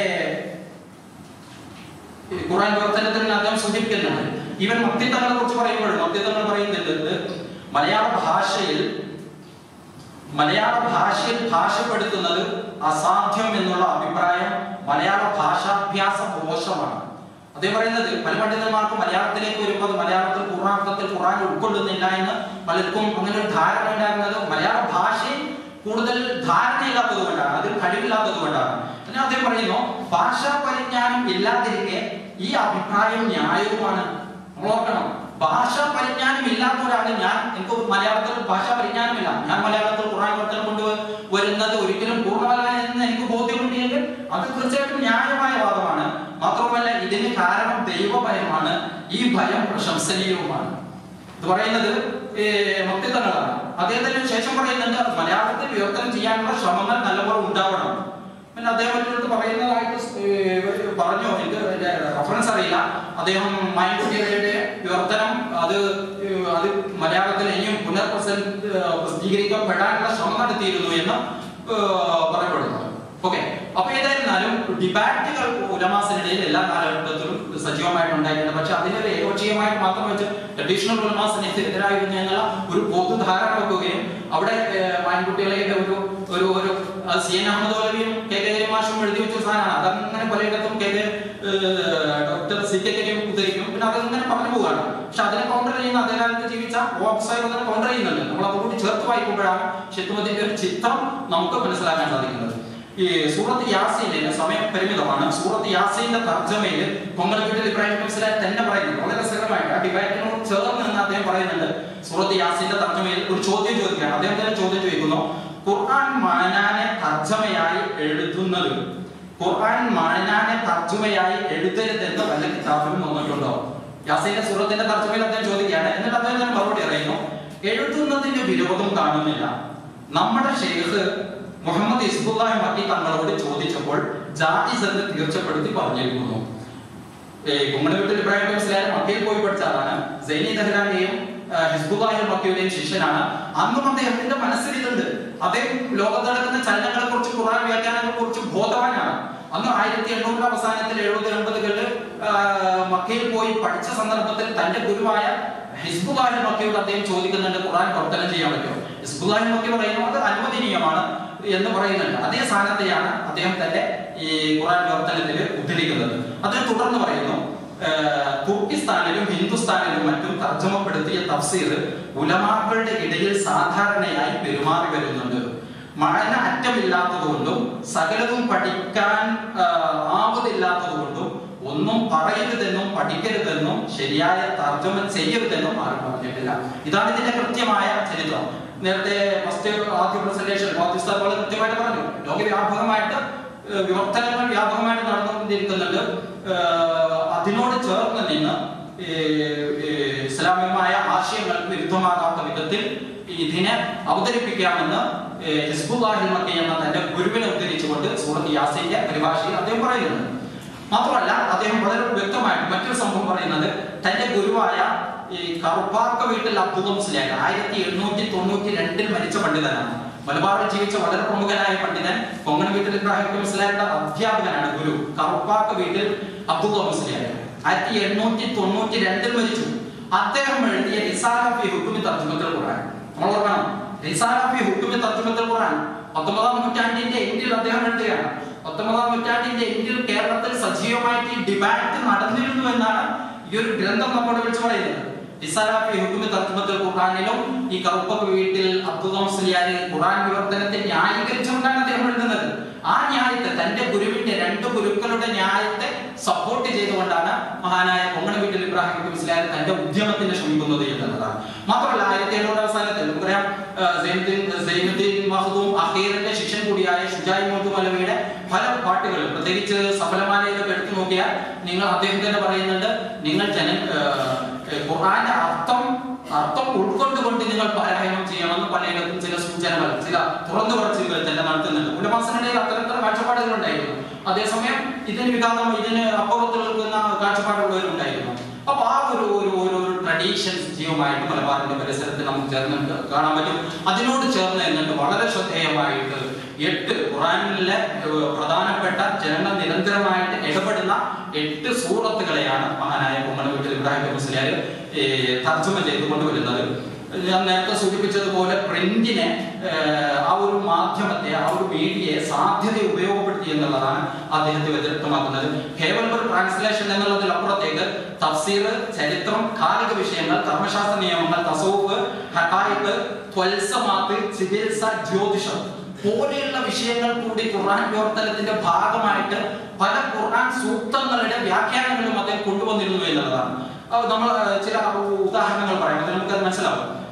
S1: ഈ ഖുറാൻ പ്രവർത്തനത്തിൽ അദ്ദേഹം സൂചിപ്പിക്കുന്നുണ്ട് ഇവൻ മക്തിത്തങ്ങളെ കുറിച്ച് പറയുമ്പോഴും മക്തിത്തങ്ങൾ പറയുന്നുണ്ട് മലയാള ഭാഷയിൽ മലയാള ഭാഷയിൽ ഭാഷപ്പെടുത്തുന്നത് അസാധ്യം എന്നുള്ള അഭിപ്രായം മലയാള ഭാഷാഭ്യാസ മോശമാണ് അതേ പറയുന്നത് പല പണ്ഡിതന്മാർക്ക് മലയാളത്തിലേക്ക് വരുമ്പോൾ അത് മലയാളത്തിൽ പൂർണ്ണാർത്ഥത്തിൽ ഖുറാൻ ഉൾക്കൊള്ളുന്നില്ല എന്ന് പലർക്കും അങ്ങനെ ഒരു ധാരണ ഉണ്ടാകുന്നത് മലയാള ഭാഷയിൽ കൂടുതൽ ധാരണയില്ലാത്തത് കൊണ്ടാണ് അതിൽ കഴിവില്ലാത്തത് കൊണ്ടാണ് പിന്നെ അദ്ദേഹം പറയുന്നു ഭാഷാ പരിജ്ഞാനം ഇല്ലാതിരിക്കെ ഈ അഭിപ്രായം ന്യായവുമാണ് നമ്മൾ ഓർക്കണം ഭാഷാ പരിജ്ഞാനം ഇല്ലാത്ത ഒരാള് ഞാൻ എനിക്ക് മലയാളത്തിൽ ഭാഷാ പരിജ്ഞാനമില്ല ഞാൻ മലയാളത്തിൽ ഖുറാൻ വർത്തനം കൊണ്ട് വരുന്നത് ഒരിക്കലും പൂർണ്ണമല്ല എന്ന് എനിക്ക് ബോധ്യമുണ്ടെങ്കിൽ അത് തീർച്ചയായിട്ടും ന്യായമായ വാദമാണ് മാത്രമല്ല ഇതിന് കാരണം ദൈവഭയമാണ് ഈ ഭയം പ്രശംസനീയവുമാണ് ഇത് പറയുന്നത് മക്തിത്തങ്ങളാണ് അദ്ദേഹത്തിന് ശേഷം പറയുന്നുണ്ട് അത് മലയാളത്തിൽ വിവർത്തനം ചെയ്യാനുള്ള ശ്രമങ്ങൾ നല്ലപോലെ ഉണ്ടാവണം പിന്നെ അദ്ദേഹം മറ്റൊരു പറയുന്നതായിട്ട് ഏഹ് പറഞ്ഞു എനിക്ക് റെഫറൻസ് അറിയില്ല അദ്ദേഹം മായൻകുട്ടിയുടെ വിവർത്തനം അത് ഏഹ് അത് മലയാളത്തിൽ ഇനിയും പുനർപ്രസ പ്രസിദ്ധീകരിക്കപ്പെടാനുള്ള ശ്രമം നടത്തിയിരുന്നു എന്ന് ഏഹ് പറയപ്പെടുന്നു ഓക്കെ അപ്പൊ ഏതായിരുന്നാലും ഡിബാറ്റുകൾ ഉലമാസിനിടയിൽ എല്ലാ കാലഘട്ടത്തിലും സജീവമായിട്ട് ഉണ്ടായിട്ടുണ്ട് പക്ഷെ അതിനൊരു ഏകോക്ഷീയമായിട്ട് മാത്രം വെച്ച് ട്രഡീഷണൽ ഉലമാസിനെ എതിരായിരുന്നു എന്നുള്ള ഒരു പൊതുധാരണ വെക്കുകയും അവിടെ ഏഹ്, മാൻകുട്ടികളുടെ ഒരു ഒരു ഒരു അത് സി എൻ അഹമ്മദ് മൗലവിയും കെ കെ മാഷും എഴുതി വെച്ച സാധനമാണ് അതങ്ങനെ പലയിടത്തും കെ കെ ഏഹ്, ഡോക്ടർ സി കെ കരിയും ഉദ്ധരിക്കും പിന്നെ അതങ്ങനെ പറഞ്ഞു പോവുകയാണ് പക്ഷെ അതിനെ കൗണ്ടർ ചെയ്യുന്ന അതേ കാലത്ത് ജീവിച്ച ഓഫ്സൈഡ് അതിനെ കൗണ്ടർ ചെയ്യുന്നുണ്ട് നമ്മൾ അതുകൂടി ചേർത്ത് വായിക്കുമ്പോഴാണ് ഷിത്തുമതിന്റെ ഒരു ചിത്രം നമുക്ക് മനസ്സിലാക്കാൻ സാധിക്കുന്നത് ഈ സൂറത്ത് യാസീനിന് സമയം പരിമിതമാണ് സൂറത്ത് യാസീന്റെ തർജ്ജമയിൽ കൊങ്ങലവീട്ടിൽ ഇബ്രാഹിം മനസ്സിലായി തന്നെ പറയുന്നുണ്ട് വളരെ രസകരമായിട്ട് ആ ഡിബേറ്റിനോട് ചേർന്ന് നിന്ന് അദ്ദേഹം പറയുന്നുണ്ട് സൂറത്ത് യാസീന്റെ തർജ്ജമയിൽ ഒരു ചോദ്യം ചോദിക്കുകയാണ് അദ്ദേഹം തന്നെ ചോദ്യം ചോദിക്കുന്നു ഖുർആൻ മാനാനെ തർജ്ജമയായി എഴുതുന്നത് ഖുർആൻ മാനാനെ തർജ്ജമയായി എഴുതരുതെന്ന് വല്ല കിതാബിലും വന്നിട്ടുണ്ടോ യാസീന്റെ സൂറത്തിന്റെ തർജ്ജമയിൽ അദ്ദേഹം ചോദിക്കുകയാണ് എന്നിട്ട് അദ്ദേഹം തന്നെ മറുപടി അറിയുന്നു എഴുതുന്നതിന്റെ വിരോധം കാണുന്നില്ല നമ്മുടെ ഷെയ്ഖ് മുഹമ്മദ് ഇസ്ബുല്ലാഹി മക്കി തങ്ങളോട് ചോദിച്ചപ്പോൾ ജായിസ് എന്ന് തീർച്ചപ്പെടുത്തി പറഞ്ഞിരിക്കുന്നു കുമ്മണവീട്ടിൽ ഇബ്രാഹിം മനസ്സിലായ മക്കയിൽ പോയി പഠിച്ച ആളാണ് സൈനി ദഹ്ലാന്റെയും ഹിസ്ബുല്ലാഹി മക്കയുടെയും ശിഷ്യനാണ് അന്നും അദ്ദേഹത്തിന്റെ മനസ്സിൽ ഇതുണ്ട് അദ്ദേഹം ലോകത്ത് നടക്കുന്ന ചലനങ്ങളെ കുറിച്ച് ഖുർആൻ വ്യാഖ്യാനങ്ങളെ കുറിച്ച് ബോധവാനാണ് അന്ന് ആയിരത്തി എണ്ണൂറിന്റെ അവസാനത്തിൽ എഴുപത് എൺപതുകളിൽ മക്കയിൽ പോയി പഠിച്ച സന്ദർഭത്തിൽ തന്റെ ഗുരുവായ ഹിസ്ബുല്ലാഹി മക്കയോട് അദ്ദേഹം ചോദിക്കുന്നുണ്ട് ഖുർആൻ പ്രവർത്തനം ചെയ്യാൻ പറ്റുമോ ഹിസ്ബുല്ലാഹി മക്കി പറയുന്നു അത് അനുവദനീയമാണ് എന്ന് പറയുന്നുണ്ട് അതേ സ്ഥാനത്തെയാണ് അദ്ദേഹം തന്റെ ഈ ഖുർആൻ പ്രവർത്തനത്തിൽ ഉദ്ധരിക്കുന്നത് അതിനെ തുടർന്ന് പറയുന്നു ഏഹ്, തുർക്കിസ്ഥാനിലും ഹിന്ദുസ്ഥാനിലും മറ്റും തർജ്ജമപ്പെടുത്തിയ തഫ്സീർ ഉലമാക്കളുടെ ഇടയിൽ സാധാരണയായി പെരുമാറി വരുന്നുണ്ട് മഴന അറ്റമില്ലാത്തതുകൊണ്ടും സകലതും പഠിക്കാൻ ആഹ്, ആവതില്ലാത്തതുകൊണ്ടും ഒന്നും പറയരുതെന്നും പഠിക്കരുതെന്നും ശരിയായ തർജ്ജമ ചെയ്യരുതെന്നും ആരും പറഞ്ഞിട്ടില്ല ഇതാണ് ഇതിന്റെ കൃത്യമായ ചരിത്രം നേരത്തെ ഫസ്റ്റ് ആദ്യ പ്രസന്റേഷൻ പാകിസ്ഥാൻ വളരെ കൃത്യമായിട്ട് പറഞ്ഞു ലോകവ്യാപകമായിട്ട് ഏഹ്, വിവർത്തനങ്ങൾ വ്യാപകമായിട്ട് നടന്നുകൊണ്ടിരിക്കുന്നുണ്ട് ഏഹ്, അതിനോട് ചേർന്ന് നിന്ന് ഏഹ്, ഏഹ്, ഇസ്ലാമികമായ ആശയങ്ങൾക്ക് വിരുദ്ധമാകാത്ത വിധത്തിൽ ഇതിനെ അവതരിപ്പിക്കാമെന്ന് ഏഹ്, ഹിസ്ബുല്ലാഹിൽ മക്കി എന്ന തന്റെ ഗുരുവിനെ ഉദ്ധരിച്ചുകൊണ്ട് സൂറത്ത് യാസിന്റെ പരിഭാഷയിൽ അദ്ദേഹം പറയുന്നുണ്ട് മാത്രമല്ല അദ്ദേഹം വളരെ വ്യക്തമായിട്ട് മറ്റൊരു സംഭവം പറയുന്നത് തന്റെ ഗുരുവായ ഈ കറുപ്പാക്ക വീട്ടിൽ അബ്ദുൽ മുസ്ലിയാൻ ആയിരത്തി എണ്ണൂറ്റി തൊണ്ണൂറ്റി രണ്ടിൽ മരിച്ച പണ്ഡിതനാണ് മലബാറിൽ ജീവിച്ച വളരെ പ്രമുഖനായ പണ്ഡിതൻ കൊങ്ങണ വീട്ടിൽ ഇബ്രാഹിം മുസ്ലിയാരുടെ അധ്യാപകനാണ് ഗുരു കറുപ്പാക്ക വീട്ടിൽ അബ്ദുൽ മുസ്ലിയാൻ ആയിരത്തി എണ്ണൂറ്റി തൊണ്ണൂറ്റി രണ്ടിൽ മരിച്ചു അദ്ദേഹം എഴുതിയ റിസാല ഫി ഹുക്കുമി തർജ്ജമത്തുൽ ഖുർആൻ നമ്മൾ ഓർക്കണം റിസാല ഫി ഹുക്കുമി തർജ്ജമത്തുൽ ഖുർആൻ പത്തൊമ്പതാം നൂറ്റാണ്ടിന്റെ എൻഡിൽ അദ്ദേഹം എഴുതുകയാണ് പത്തൊമ്പതാം നൂറ്റാണ്ടിന്റെ എൻഡിൽ കേരളത്തിൽ സജീവമായിട്ട് ഈ ഡിബാറ്റ് നടന്നിരുന്നു എന്നാണ് ഈ ഒരു ഗ്രന്ഥം നമ്മോട് വിളിച്ചു പറയുന്നത് റിസാല ഫി ഹുക്കുമി തർജ്ജമത്തുൽ ഖുർആനിലും ഈ കറുപ്പ വീട്ടിൽ അബ്ദുൽ മുസ്ലിയാർ ഖുർആൻ വിവർത്തനത്തെ ന്യായീകരിച്ചുകൊണ്ടാണ് അദ്ദേഹം എഴുതുന്നത് ആ ന്യായത്തെ തന്റെ ഗുരുവിന്റെ രണ്ട് ഗുരുക്കളുടെ ന്യായത്തെ സപ്പോർട്ട് ചെയ്തുകൊണ്ടാണ് മഹാനായ കൊങ്ങണ വീട്ടിൽ ഇബ്രാഹിം മുസ്ലിയാർ തന്റെ ഉദ്യമത്തിന് ശ്രമിക്കുന്നത് എന്നുള്ളതാണ് മാത്രമല്ല ആയിരത്തി എണ്ണൂറ് അവസാനത്തിൽ നമുക്കറിയാം ആ, സൈനുദ്ദീൻ സൈനുദ്ദീൻ മഹദൂം അഖീറിന്റെ ശിഷ്യൻ കൂടിയായ ഷുജായി മോത്തു മലവിയുടെ പല പാട്ടുകൾ പ്രത്യേകിച്ച് സഫലമാലയൊക്കെ എടുത്തു നോക്കിയാൽ നിങ്ങൾ അദ്ദേഹം തന്നെ പറയുന്നുണ്ട് നിങ്ങൾ ജന ആ, ഖുർആന്റെ അർത്ഥം അർത്ഥം ഉൾക്കൊണ്ടുകൊണ്ട് നിങ്ങൾ പാരായണം ചെയ്യണമെന്ന് പലയിടത്തും ചില സൂചനകൾ ചില തുറന്നു പറച്ചിലുകൾ തന്നെ നടത്തുന്നുണ്ട് ഉലമാസനിടയിൽ അത്തരത്തിലുള്ള കാഴ്ചപ്പാടുകൾ ഉണ്ടായിരുന്നു അതേസമയം ഇതിന് വിഘാതം ഇതിന് അപ്പുറത്ത് നിൽക്കുന്ന കാഴ്ചപ്പാടുള്ളവരുണ്ടായിരുന്നു അപ്പൊ ആ ഒരു ഒരു ഒരു ഒരു ട്രഡീഷൻ സജീവമായിട്ട് മലബാറിന്റെ പരിസരത്ത് നമുക്ക് ചേർന്ന് കാണാൻ പറ്റും അതിനോട് ചേർന്ന് എന്നിട്ട് വളരെ ശ്രദ്ധേയമായിട്ട് എട്ട് ഖുറാനിലെ ഏഹ്, പ്രധാനപ്പെട്ട ജനങ്ങൾ നിരന്തരമായിട്ട് ഇടപെടുന്ന എട്ട് സൂറത്തുകളെയാണ് മഹാനായ കുമ്മണ വീട്ടിൽ ഇബ്രാഹിം മുസ്ലിയാർ തർജ്ജമ ചെയ്ത് കൊണ്ടുവരുന്നത് ഞാൻ നേരത്തെ സൂചിപ്പിച്ചതുപോലെ പ്രിന്റിനെ ഏഹ്, ആ ഒരു മാധ്യമത്തെ ആ ഒരു മീഡിയയെ സാധ്യത ഉപയോഗപ്പെടുത്തി എന്നുള്ളതാണ് അദ്ദേഹത്തെ വ്യതിരിക്തമാക്കുന്നത് കേവലം ഒരു ട്രാൻസ്ലേഷൻ എന്നുള്ളതിൽ അപ്പുറത്തേക്ക് തഫ്സീർ ചരിത്രം കാലിക വിഷയങ്ങൾ കർമ്മശാസ്ത്ര നിയമങ്ങൾ തസൂഫ് ഹക്കായിക്ക് ത്വത്സമാത്ത് ചികിത്സ ജ്യോതിഷം പോലെയുള്ള വിഷയങ്ങൾ കൂടി ഖുർആൻ വിവർത്തനത്തിന്റെ ഭാഗമായിട്ട് പല ഖുർആൻ സൂക്തങ്ങളുടെ വ്യാഖ്യാനങ്ങളും അദ്ദേഹം കൊണ്ടുവന്നിരുന്നു എന്നുള്ളതാണ് അത് നമ്മൾ ആ, ചില ഉദാഹരണങ്ങൾ പറയാം അത് നമുക്കത് മനസ്സിലാവും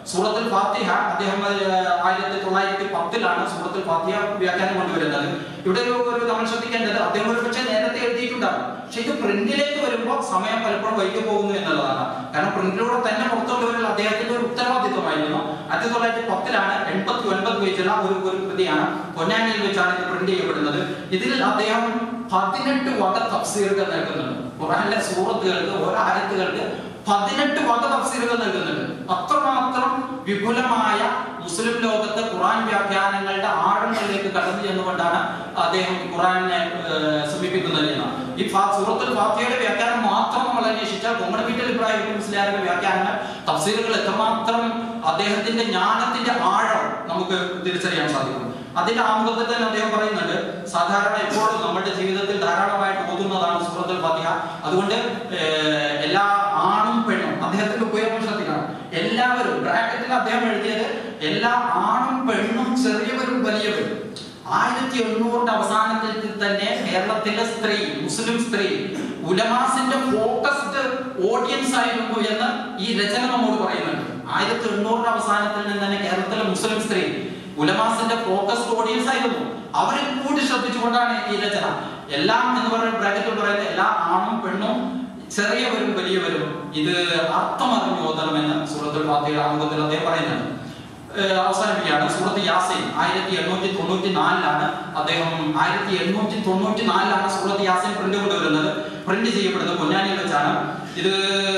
S1: സൂറത്തുൽ ഫാത്തിഹ അദ്ദേഹം ഏഹ്, ആയിരത്തി തൊള്ളായിരത്തി പത്തിലാണ് സൂറത്തുൽ ഫാത്തിഹ വ്യാഖ്യാനം കൊണ്ടുവരുന്നത് ഇവിടെ ഒരു ഒരു നമ്മൾ ശ്രദ്ധിക്കേണ്ടത് അദ്ദേഹം ഒരു പക്ഷേ നേരത്തെ എഴുതിയിട്ടുണ്ടാകും പക്ഷെ ഇത് പ്രിന്റിലേക്ക് വരുമ്പോൾ സമയം പലപ്പോഴും വൈകി പോകുന്നു എന്നുള്ളതാണ് കാരണം പ്രിന്റിലൂടെ തന്നെ പുറത്തുകൊണ്ടുവരൽ അദ്ദേഹത്തിന്റെ ഒരു ഉത്തരവാദിത്വമായിരുന്നു ആയിരത്തി തൊള്ളായിരത്തി പത്തിലാണ് എൺപത്തി ഒൻപത് പേജുള്ള ഒരു ഒരു കൃതിയാണ് പൊന്നാനിയിൽ വെച്ചാണ് ഇത് പ്രിന്റ് ചെയ്യപ്പെടുന്നത് ഇതിൽ അദ്ദേഹം പതിനെട്ട് വക തഫ്സീറുകൾ നൽകുന്നുണ്ട് ഖുറാനിലെ സൂറത്തുകൾക്ക് ഓരോ ആയത്തുകൾക്ക് പതിനെട്ട് വക തഫ്സീറുകൾ നൽകുന്നുണ്ട് അത്രമാത്രം വിപുലമായ മുസ്ലിം ലോകത്തെ ഖുറാൻ വ്യാഖ്യാനങ്ങളുടെ ആഴങ്ങളിലേക്ക് കടന്നു ചെന്നുകൊണ്ടാണ് അദ്ദേഹം ഖുറാനെ ഏഹ്, സമീപിക്കുന്നത് എന്ന് ഈ ഫാ- സൂറത്തുൽ ഫാത്തിഹയുടെ വ്യാഖ്യാനം മാത്രം നമ്മൾ അന്വേഷിച്ചാൽ കൊങ്ങണപീറ്റൽ ഇബ്രാഹിം മുസ്ലിയാരുടെ വ്യാഖ്യാനങ്ങൾ തഫ്സീറുകൾ എത്രമാത്രം അദ്ദേഹത്തിന്റെ ജ്ഞാനത്തിന്റെ ആഴം നമുക്ക് തിരിച്ചറിയാൻ സാധിക്കും അതിന്റെ ആമുഖത്തിൽ തന്നെ അദ്ദേഹം പറയുന്നുണ്ട് സാധാരണ എപ്പോഴും നമ്മുടെ ജീവിതത്തിൽ ധാരാളമായിട്ട് ഓതുന്നതാണ് സൂറത്തുൽ ഫാത്തിഹ അതുകൊണ്ട് ഏഹ്, എല്ലാ ആണും പെണ്ണും അദ്ദേഹത്തിന്റെ ഉപയോഗം ശ്രദ്ധിക്കണം എല്ലാവരും ബ്രാക്കറ്റിൽ അദ്ദേഹം എഴുതിയത് എല്ലാ ആണും പെണ്ണും ചെറിയവരും വലിയവരും ആയിരത്തി എണ്ണൂറിന്റെ അവസാനത്തിൽ തന്നെ കേരളത്തിലെ സ്ത്രീ മുസ്ലിം സ്ത്രീ ഉലമാസിന്റെ ഫോക്കസ്ഡ് ഓഡിയൻസ് ആയിരുന്നു എന്ന് ഈ രചന നമ്മോട് പറയുന്നുണ്ട് ആയിരത്തി എണ്ണൂറിന്റെ അവസാനത്തിൽ നിന്ന് തന്നെ കേരളത്തിലെ മുസ്ലിം സ്ത്രീ ഉലമാസിന്റെ ഫോക്കസ്ഡ് ഓഡിയൻസ് ആയിരുന്നു അവരെ കൂടി ശ്രദ്ധിച്ചുകൊണ്ടാണ് ഈ രചന എല്ലാം എന്ന് പറയുന്ന ബ്രാക്കറ്റിൽ പറയുന്ന എല്ലാ ആണും പെണ്ണും ചെറിയവരും വലിയവരും ഇത് അർത്ഥമറിഞ്ഞു ഓതണമെന്ന് സൂറത്തുൽ ഫാത്തിഹയുടെ ആമുഖത്തിൽ അദ്ദേഹം പറയുന്നുണ്ട് ഏഹ് അവസാനിപ്പിക്കുകയാണ് സൂറത്ത് യാസീൻ ആയിരത്തി എണ്ണൂറ്റി തൊണ്ണൂറ്റി നാലിലാണ് അദ്ദേഹം ആയിരത്തി എണ്ണൂറ്റി തൊണ്ണൂറ്റി നാലിലാണ് സൂറത്ത് യാസീൻ പ്രിന്റ് കൊണ്ടുവരുന്നത് പ്രിന്റ് ചെയ്യപ്പെടുന്നത് പൊന്നാനിയിൽ വെച്ചാണ് ഇത്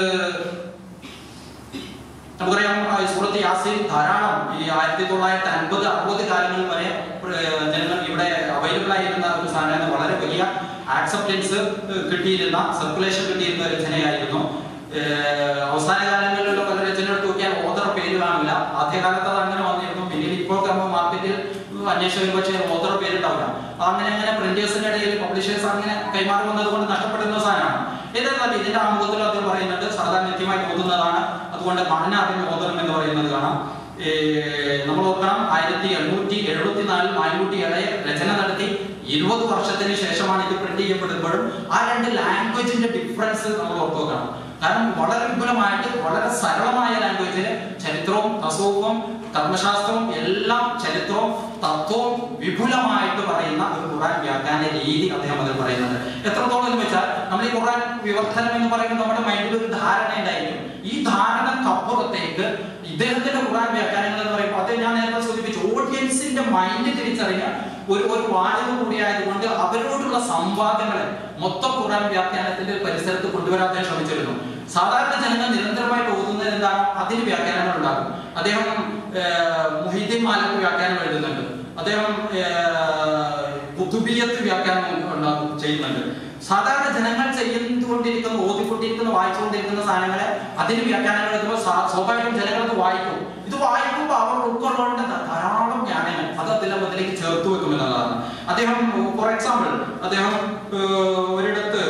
S1: നമുക്കറിയാം ആ, ഈ സൂറത്ത് യാസീൻ ധാരാളം ഈ ആയിരത്തി തൊള്ളായിരത്തി അൻപത് അറുപത് കാലങ്ങളിൽ വരെ ഏഹ്, ജനങ്ങൾ ഇവിടെ അവൈലബിൾ ആയിരുന്ന ഒരു സാധനമാണ് വളരെ വലിയ ആക്സെപ്റ്റൻസ് കിട്ടിയിരുന്ന സർക്കുലേഷൻ കിട്ടിയിരുന്ന ഒരു രചനയായിരുന്നു ഏഹ്, അവസാന കാലങ്ങളിലുള്ള പല രചന എടുത്ത് നോക്കിയാൽ ഓതർ പേര് കാണില്ല ആദ്യകാലത്ത് അത് അങ്ങനെ വന്നിരുന്നു പിന്നീട് ഇപ്പോൾ നമ്മൾ മാർക്കറ്റിൽ അന്വേഷിച്ചു പക്ഷേ ഓതർ പേരുണ്ടാവില്ല അങ്ങനെ അങ്ങനെ പ്രിന്റേഴ്സിന്റെ ഇടയിൽ പബ്ലിഷേഴ്സ് അങ്ങനെ കൈമാറി വന്നത് കൊണ്ട് നഷ്ടപ്പെടുന്ന സാധനമാണ് ഏതായാലും ഇതിന്റെ ആമുഖത്തിൽ അദ്ദേഹം പറയുന്നുണ്ട് സാധാരണ നിത്യമായി ഓതുന്നതാണ് അതുകൊണ്ട് മണ്ണ അറിഞ്ഞ് ഓതണം എന്ന് പറയുന്നത് കാണാം ഏർ നമ്മൾ ഓർക്കണം ആയിരത്തി എണ്ണൂറ്റി എഴുപത്തി നാലിൽ മാൻകുട്ടി ഇളയ രചന നടത്തി ഇരുപത് വർഷത്തിന് ശേഷമാണ് ഇത് പ്രിന്റ് ചെയ്യപ്പെടുമ്പോഴും ആ രണ്ട് ലാംഗ്വേജിന്റെ ഡിഫറൻസ് നമ്മൾ ഓർത്തു നോക്കണം കാരണം വളരെ വിപുലമായിട്ട് വളരെ സരളമായ ലാംഗ്വേജില് ചരിത്രവും തസവും കർമ്മശാസ്ത്രവും എല്ലാം ചരിത്രവും തത്വവും വിപുലമായിട്ട് പറയുന്ന ഒരു ഖുറാൻ വ്യാഖ്യാന രീതി അദ്ദേഹം അതിൽ പറയുന്നുണ്ട് എത്രത്തോളം എന്ന് വെച്ചാൽ നമ്മൾ ഈ ഖുറാൻ വിവർത്തനം എന്ന് പറയുമ്പോൾ നമ്മുടെ മൈൻഡിൽ ഒരു ധാരണ ഉണ്ടായിരിക്കും ഈ ധാരണക്കപ്പുറത്തേക്ക് ഇദ്ദേഹത്തിന്റെ ഖുറാൻ വ്യാഖ്യാനങ്ങൾ എന്ന് പറയുമ്പോൾ അത് ഞാൻ നേരത്തെ സൂചിപ്പിച്ചു ഓഡിയൻസിന്റെ മൈൻഡ് തിരിച്ചറിഞ്ഞ ഒരു ഒരു വാചകം കൂടിയായതുകൊണ്ട് അവരോടുള്ള സംവാദങ്ങളെ മൊത്തം ഖുറാൻ വ്യാഖ്യാനത്തിന്റെ ഒരു പരിസരത്ത് കൊണ്ടുവരാൻ അദ്ദേഹം ശ്രമിച്ചിരുന്നു സാധാരണ ജനങ്ങൾ നിരന്തരമായിട്ട് ഓതുന്നത് എന്താണ് അതിന് വ്യാഖ്യാനങ്ങൾ ഉണ്ടാകും അദ്ദേഹം ഏഹ്, മുഹീദ്ദീൻ മാലക്ക് വ്യാഖ്യാനം എഴുതുന്നുണ്ട് അദ്ദേഹം ഏഹ്, കുതുബിയത്ത് വ്യാഖ്യാനം ഉണ്ടാകും ചെയ്യുന്നുണ്ട് സാധാരണ ജനങ്ങൾ ചെയ്തുകൊണ്ടിരിക്കുന്ന ഓതിക്കൊണ്ടിരിക്കുന്ന വായിച്ചുകൊണ്ടിരിക്കുന്ന സാധനങ്ങളെ അതിന് വ്യാഖ്യാനങ്ങൾ എഴുതുമ്പോൾ സാ- സ്വാഭാവികം ജനങ്ങൾ അത് വായിക്കും ഇത് വായിക്കുമ്പോൾ അവർ ഉൾക്കൊള്ളേണ്ട ധ- ധാരാളം ജ്ഞാനങ്ങൾ അത് അതിലെ അതിലേക്ക് ചേർത്ത് വെക്കും എന്നുള്ളതാണ് അദ്ദേഹം ഫോർ എക്സാമ്പിൾ അദ്ദേഹം ഏഹ്, ഒരിടത്ത്